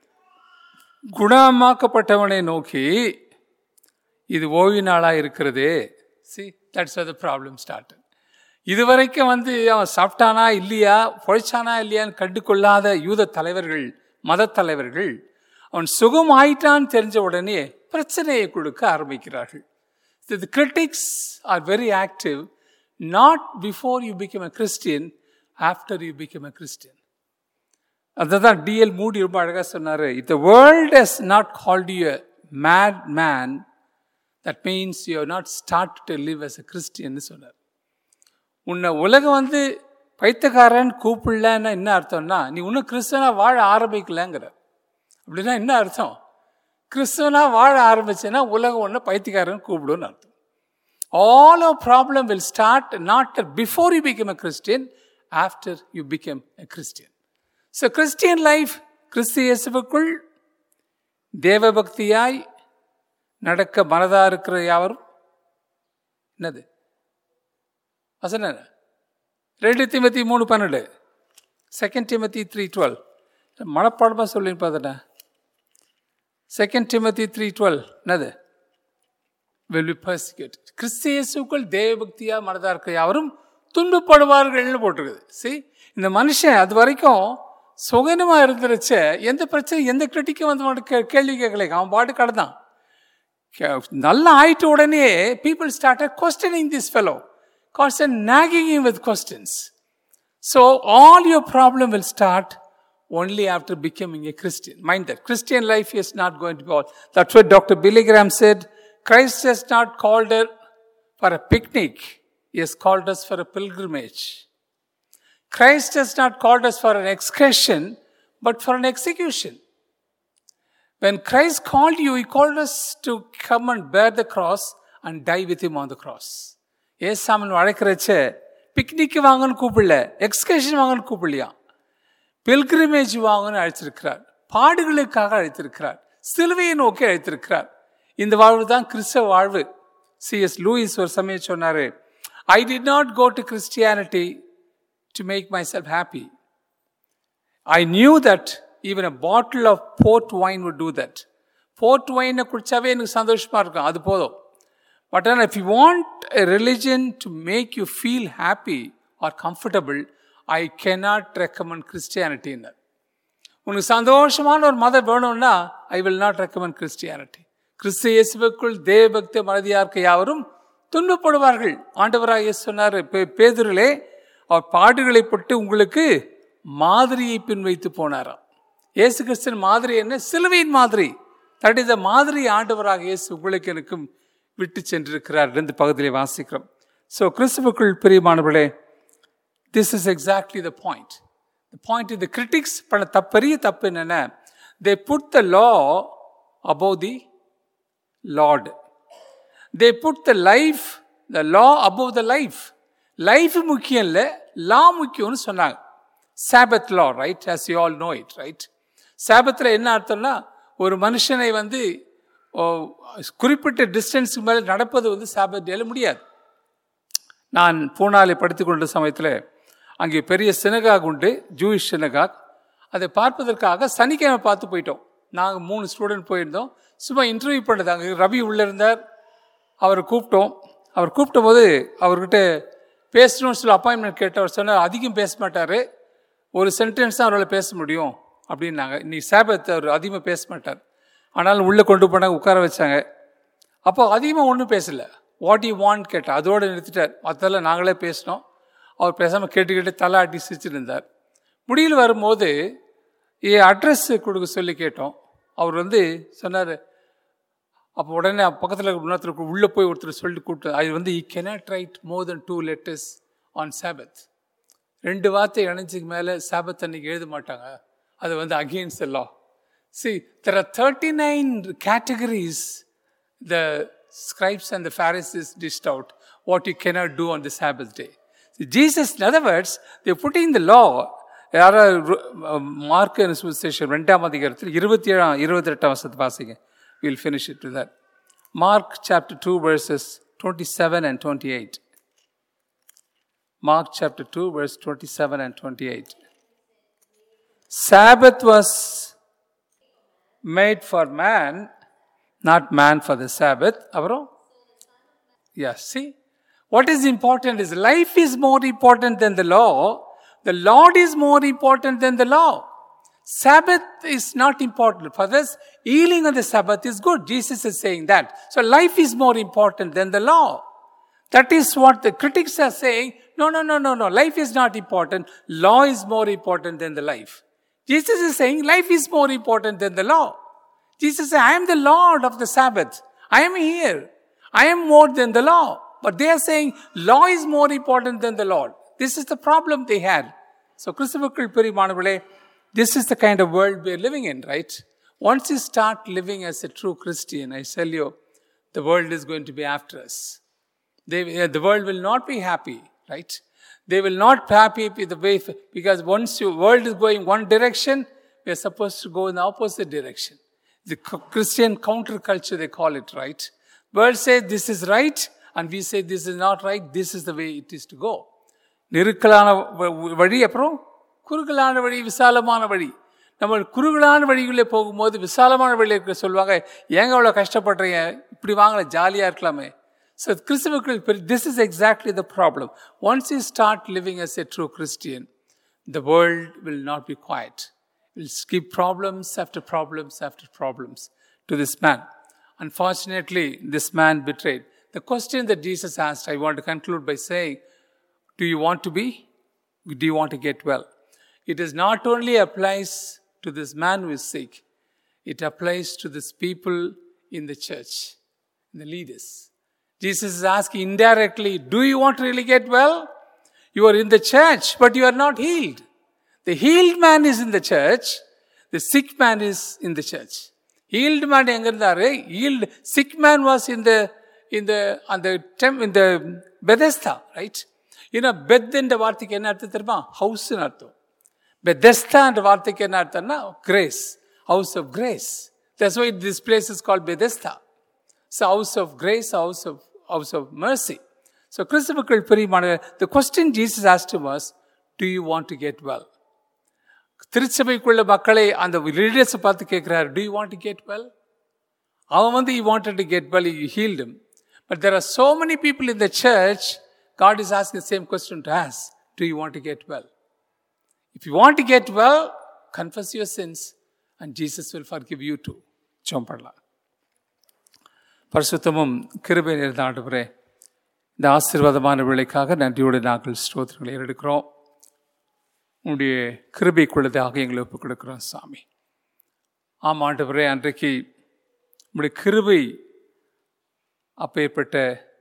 [SPEAKER 1] குணமாக்கப்பட்டவனை நோக்கி இது ஓய்வு நாளாக இருக்கிறதே see that's the problem start இதுவரைக்கும் வந்து அவன் சாப்பிட்டானா இல்லையா பொழைச்சானா இல்லையான்னு கண்டு கொள்ளாத யூத தலைவர்கள் மத தலைவர்கள் அவன் சுகம் ஆயிட்டான்னு தெரிஞ்ச உடனே பிரச்சனையை கொடுக்க ஆரம்பிக்கிறார்கள் the critics are very active not before you become a Christian after you become a Christian அதுதான் டிஎல் மூடி ரொம்ப அழகாக சொன்னார் it the world has not called you mad man that means you not start to live as a கிறிஸ்டியன்னு சொன்னார் உன்னை உலகம் வந்து பைத்தக்காரன் கூப்பிடலன்னா என்ன அர்த்தம்னா நீ இன்னும் கிறிஸ்தவனா வாழ ஆரம்பிக்கலங்கிற அப்படின்னா என்ன அர்த்தம் கிறிஸ்தவனா வாழ ஆரம்பிச்சேன்னா உலகம் ஒன்று பைத்தியக்காரன் கூப்பிடுன்னு அர்த்தம் all of problem will start not before you become a Christian after you become a Christian so Christian life கிறிஸ்து இயேசுவுக்குள் தேவபக்தியாய் நடக்க மனதா இருக்கிற யாவரும் என்னது வசன ரெண்டு திமத்தி மூணு பன்னெண்டு செகண்ட் டிமத்தி த்ரீ டுவெல் மனப்பாடமாக சொல்லியிருப்பாதண்ணா செகண்ட் டிமத்தி த்ரீ டுவெல் என்னது வில் பி பர்சிக்யூட் கிறிஸ்தியசுக்குள் தேவபக்தியாக மனதாக இருக்க யாவரும் துன்பப்படுவார்கள்னு போட்டிருக்குது சி இந்த மனுஷன் அது வரைக்கும் சுகனமாக இருந்துருச்ச எந்த பிரச்சனை எந்த கிரிட்டிக்கும் வந்து கே கேள்வி கேட்கல அவன் பாட்டு கடந்தான் நல்லா ஆயிட்ட உடனே people start questioning this fellow constant nagging with questions so all your problem will start only after becoming a Christian. Mind that Christian life is not going to be all. That's what Dr. Billy Graham said. Christ has not called us for a picnic, He has called us for a pilgrimage. Christ has not called us for an excursion, but for an execution. When Christ called you, He called us to come and bear the cross and die with Him on the cross. ஏசாமன் அழைக்கிறச்ச picnic வாங்கன்னு கூப்பிடல excursion வாங்கன்னு கூப்பிடலையா pilgrimage வாங்கன்னு அழைச்சிருக்கிறார் பாடுகளுக்காக அழைத்திருக்கிறார் சிலுவையை நோக்கி அழைத்திருக்கிறார் இந்த வாழ்வு தான் கிறிஸ்தவ வாழ்வு சி எஸ் லூயிஸ் ஒரு சமயம் சொன்னாரு I did not go to Christianity to make myself happy I knew that even a bottle of port wine would do that. Port வைனை குடிச்சாவே எனக்கு சந்தோஷமா இருக்கும் அது போதும் பட் ஆனால் if you want a religion to make you feel happy or comfortable I cannot recommend கிறிஸ்டியானிட்டின்னு உனக்கு சந்தோஷமான ஒரு மதம் வேணும்னா I will not recommend Christianity கிறிஸ்து இயேசுவுக்குள் தேவபக்தி மனதியார்க்க யாவரும் துன்பப்படுவார்கள் ஆண்டவராக இயேசு சொன்னார் பேதுரிலே அவர் பாடுகளை பட்டு உங்களுக்கு மாதிரியை பின்வைத்து போனாராம் இயேசு கிறிஸ்தன் மாதிரி என்ன சிலுவையின் மாதிரி தட் இஸ் மாதிரி ஆண்டவராக இயேசு உங்களுக்கு எனக்கும் விட்டு சென்றிருக்கிறார் இந்த பகுதியிலே வாசிக்கிறோம் ஸோ கிறிஸ்துவுக்குள் பிரியமானவர்களே this is exactly the point the point இந்த கிரிட்டிக்ஸ் பண்ண தப்பு பெரிய தப்பு என்னென்ன they put the law above the Lord they put the life the law above the life life முக்கியம் இல்லை லா முக்கியம்னு சொன்னாங்க Sabbath law right as you all know it right சாபத்தில் என்ன அர்த்தம்னா ஒரு மனுஷனை வந்து குறிப்பிட்ட டிஸ்டன்ஸுக்கு மேலே நடப்பது வந்து சாபத் டேல முடியாது நான் பூனாலை படித்து கொண்ட சமயத்தில் அங்கே பெரிய சினகாக் உண்டு ஜூயிஷ் சினகாக் அதை பார்ப்பதற்காக சனிக்கிழமை பார்த்து போயிட்டோம் நாங்கள் மூணு ஸ்டூடெண்ட் போயிருந்தோம் சும்மா இன்டர்வியூ பண்ணது அங்கே ரவி உள்ளே இருந்தார் அவரை கூப்பிட்டோம் அவர் கூப்பிட்ட போது அவர்கிட்ட பேசணும்னு சொல்லி அப்பாயின்மெண்ட் கேட்டு அவர் சொன்னார் அதிகம் பேச மாட்டார் ஒரு சென்டென்ஸ் தான் அவரால் பேச முடியும் அப்படின்னாங்க இன்னைக்கு சேபத் அவர் அதிகமாக பேச மாட்டார் ஆனாலும் உள்ளே கொண்டு போனாங்க உட்கார வச்சாங்க அப்போ அதிகமாக ஒன்றும் பேசலை வாட் யூ வாண்ட் கேட்டார் அதோடு நிறுத்திட்டார் மற்றெல்லாம் நாங்களே பேசினோம் அவர் பேசாமல் கேட்டு கேட்டு தலை ஆட்டி சிரிச்சுட்டு இருந்தார் முடியல வரும்போது என் அட்ரஸ் கொடுக்க சொல்லி கேட்டோம் அவர் வந்து சொன்னார் அப்போ உடனே பக்கத்தில் இன்னொருத்தருக்கு உள்ளே போய் ஒருத்தர் சொல்லிட்டு கூப்பிட்டு அது வந்து he cannot write more than two letters on Sabbath ரெண்டு வார்த்தை இணைஞ்சுக்கு மேலே சாபத் அன்னைக்கு எழுத மாட்டாங்க அது வந்து against the law see there are thirty nine categories the scribes and the Pharisees dished out what you cannot do on the Sabbath day. See, Jesus, in other words, they're putting the law, யாரா Mark சுவிசேஷன் ரெண்டாம் அதிகாரத்தில் இருபத்தி ஏழாம் இருபத்தி எட்டாம் வருஷத்து வாசிங்க will finish it that Mark chapter two verses twenty seven and twenty eight Mark chapter two verse twenty seven and twenty eight Sabbath was made for man not man for the Sabbath. அப்புறம் Yes, see? What is important is life is more important than the law. The Lord is more important than the law. Sabbath is not important. For us, healing on the Sabbath is good. Jesus is saying that. So life is more important than the law. That is what the critics are saying. No, no, no, no, no. Life is not important. Law is more important than the life. Jesus is saying life is more important than the law. Jesus said, I am the Lord of the Sabbath. I am here. I am more than the law. But they are saying law is more important than the Lord. This is the problem they had. So, கிறிஸ்துவுக்குள் பெரியமானவர்களே this is the kind of world we are living in, right? Once you start living as a true Christian, I tell you, the world is going to be after us. They, the world will not be happy, right? They will not be happy with the way, because once your world is going one direction, we are supposed to go in the opposite direction. The Christian counterculture, they call it, right? World says this is right, and we say this is not right, this is the way it is to go. நெருக்கலான வழி அப்புறம் குறுகலான வழி விசாலமான வழி நம்ம குறுகலான வழிகளே போகும்போது விசாலமான வழியில் இருக்க சொல்லுவாங்க ஏங்க அவ்வளோ கஷ்டப்படுறீங்க இப்படி வாங்கல ஜாலியாக இருக்கலாமே ஸோ கிறிஸ்துவுக்குள் this is exactly the problem once you start living as a true Christian the world will not be quiet will skip problems after problems after problems to this man. Unfortunately, this man betrayed. The question that Jesus asked, I want to conclude by saying, Do you want to be? Do you want to get well? It is not only applies to this man who is sick, it applies to these people in the church, the leaders. Jesus is asking indirectly, Do you want to really get well? You are in the church, but you are not healed. The healed man is in the church. The sick man is in the church. Healed man எங்க இருந்தாரு healed sick man was in the in the on the temp in the Bethesda right you know பெத் என்ற வார்த்தைக்கு என்ன அர்த்தம் தெரியுமா house அர்த்தம் பெதெஸ்தா என்ற வார்த்தைக்கு என்ன அர்த்தம்னா grace house of grace that's why this place is call Bethesda so house of grace house of house of mercy so கிறிஸ்துவுக்கள் பிரியமான the question Jesus asked was do you want to get well திருச்சபைக்குள்ள மக்களை அந்த லீடர்ஸை பார்த்து கேட்கிறார் do you want to get well அவன் வந்து you wanted to get well you healed but there are so many people in the church God is asking same question to us do you want to get well if you want to get well confess your sins and Jesus will forgive you to zoom பண்ணலாம் பரிசுத்தமும் கிருபை நிறைந்த ஆண்டவரே இந்த ஆசீர்வாதமான வேலைக்காக நன்றியோடு நாங்கள் ஸ்தோத்திரங்களை எடுக்கிறோம் உன்னுடைய கிருபைக்குள்ளதாக எங்களை ஒப்புக் கொடுக்கிறோம் சாமி ஆம் ஆண்டவரே அன்றைக்கு உங்களுடைய கிருபை அப்பேற்பட்ட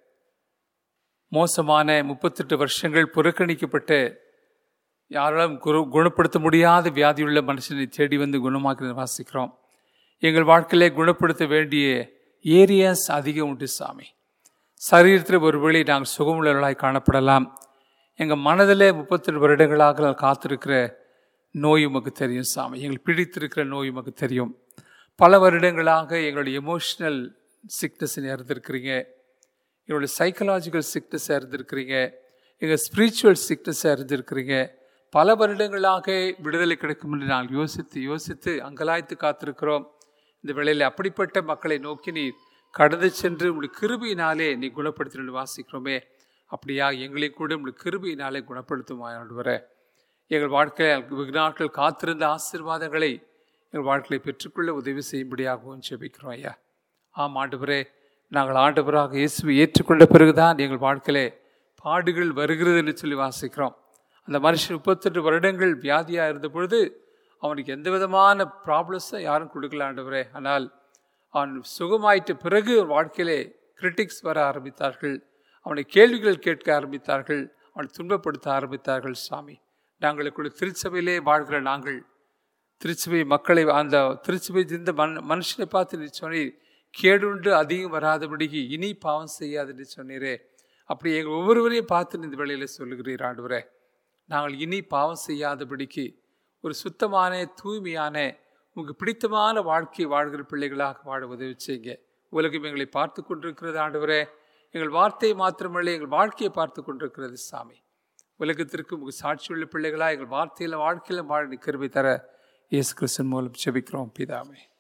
[SPEAKER 1] மோசமான முப்பத்தெட்டு வருஷங்கள் புறக்கணிக்கப்பட்ட யாராலும் குரு குணப்படுத்த முடியாத வியாதியுள்ள மனுஷனை தேடி வந்து குணமாக்கி வாசிக்கிறோம் எங்கள் வாழ்க்கையிலே குணப்படுத்த வேண்டிய ஏரியாஸ் அதிகம் உண்டு சாமி சரீரத்தில் ஒருவேளை நாங்கள் சுகமுள்ளவர்களாய் காணப்படலாம் எங்கள் மனதில் முப்பத்தெட்டு வருடங்களாக காத்திருக்கிற நோய் உமக்கு தெரியும் சாமி எங்களுக்கு பிடித்திருக்கிற நோய் உமக்கு தெரியும் பல வருடங்களாக எங்களுடைய எமோஷ்னல் சிக்னஸ் இறந்துருக்கிறீங்க எங்களுடைய சைக்கலாஜிக்கல் சிக்னஸ் இறந்துருக்கிறீங்க எங்கள் ஸ்பிரிச்சுவல் சிக்னஸ் இறந்துருக்கிறீங்க பல வருடங்களாக விடுதலை கிடைக்கும் என்று நாங்கள் யோசித்து யோசித்து அங்கலாய்த்து காத்திருக்கிறோம் இந்த வேளையில் அப்படிப்பட்ட மக்களை நோக்கி நீ கடந்து சென்று உங்களுடைய கிருபியினாலே நீ குணப்படுத்தினு வாசிக்கிறோமே அப்படியா எங்களை கூட உங்களுடைய கிருபியினாலே குணப்படுத்தும் வர எங்கள் வாழ்க்கையில் வெகு நாட்கள் காத்திருந்த ஆசீர்வாதங்களை எங்கள் வாழ்க்கையை பெற்றுக்கொள்ள உதவி செய்யும்படியாகவும் ஜெபிக்கிறோம் ஐயா ஆம் ஆண்டவரே நாங்கள் ஆண்டவராக இயேசுவை ஏற்றுக்கொண்ட பிறகுதான் எங்கள் வாழ்க்கையிலே பாடுகள் வருகிறது என்று சொல்லி வாசிக்கிறோம் அந்த மனுஷன் முப்பத்தெட்டு வருடங்கள் வியாதியாக இருந்த பொழுது அவனுக்கு எந்த விதமான ப்ராப்ளம்ஸும் யாரும் கொடுக்கல ஆண்டவரே ஆனால் அவன் சுகமாயிட்ட பிறகு வாழ்க்கையிலே கிரிட்டிக்ஸ் வர ஆரம்பித்தார்கள் அவனை கேள்விகள் கேட்க ஆரம்பித்தார்கள் அவனை துன்பப்படுத்த ஆரம்பித்தார்கள் சாமி நாங்கள் கூட திருச்சபையிலே வாழ்கிற நாங்கள் திருச்சபை மக்களை அந்த திருச்சபை இந்த மன் மனுஷனை பார்த்து நீ சொன்னீர் கேடுண்டு அதிகம் வராதபடிக்கு இனி பாவம் செய்யாதுன்னு சொன்னீரே அப்படி எங்கள் ஒவ்வொருவரையும் பார்த்து இந்த வேளையில் சொல்லுகிறீர் ஆண்டவரே நாங்கள் இனி பாவம் செய்யாதபடிக்கு ஒரு சுத்தமான தூய்மையான உங்களுக்கு பிடித்தமான வாழ்க்கை வாழ்கிற பிள்ளைகளாக வாழ உதவி செய்யுங்க உலகம் எங்களை பார்த்து கொண்டிருக்கிறது ஆண்டவரே எங்கள் வார்த்தையை மாத்திரமல்ல எங்கள் வாழ்க்கையை பார்த்து கொண்டிருக்கிறது சாமி உலகத்திற்கு உங்களுக்கு சாட்சியுள்ள பிள்ளைகளாக எங்கள் வார்த்தையில் வாழ்க்கையில் வாழ கருவை தர இயேசு கிறிஸ்தன் மூலம் செபிக்கிறோம் பிதாமே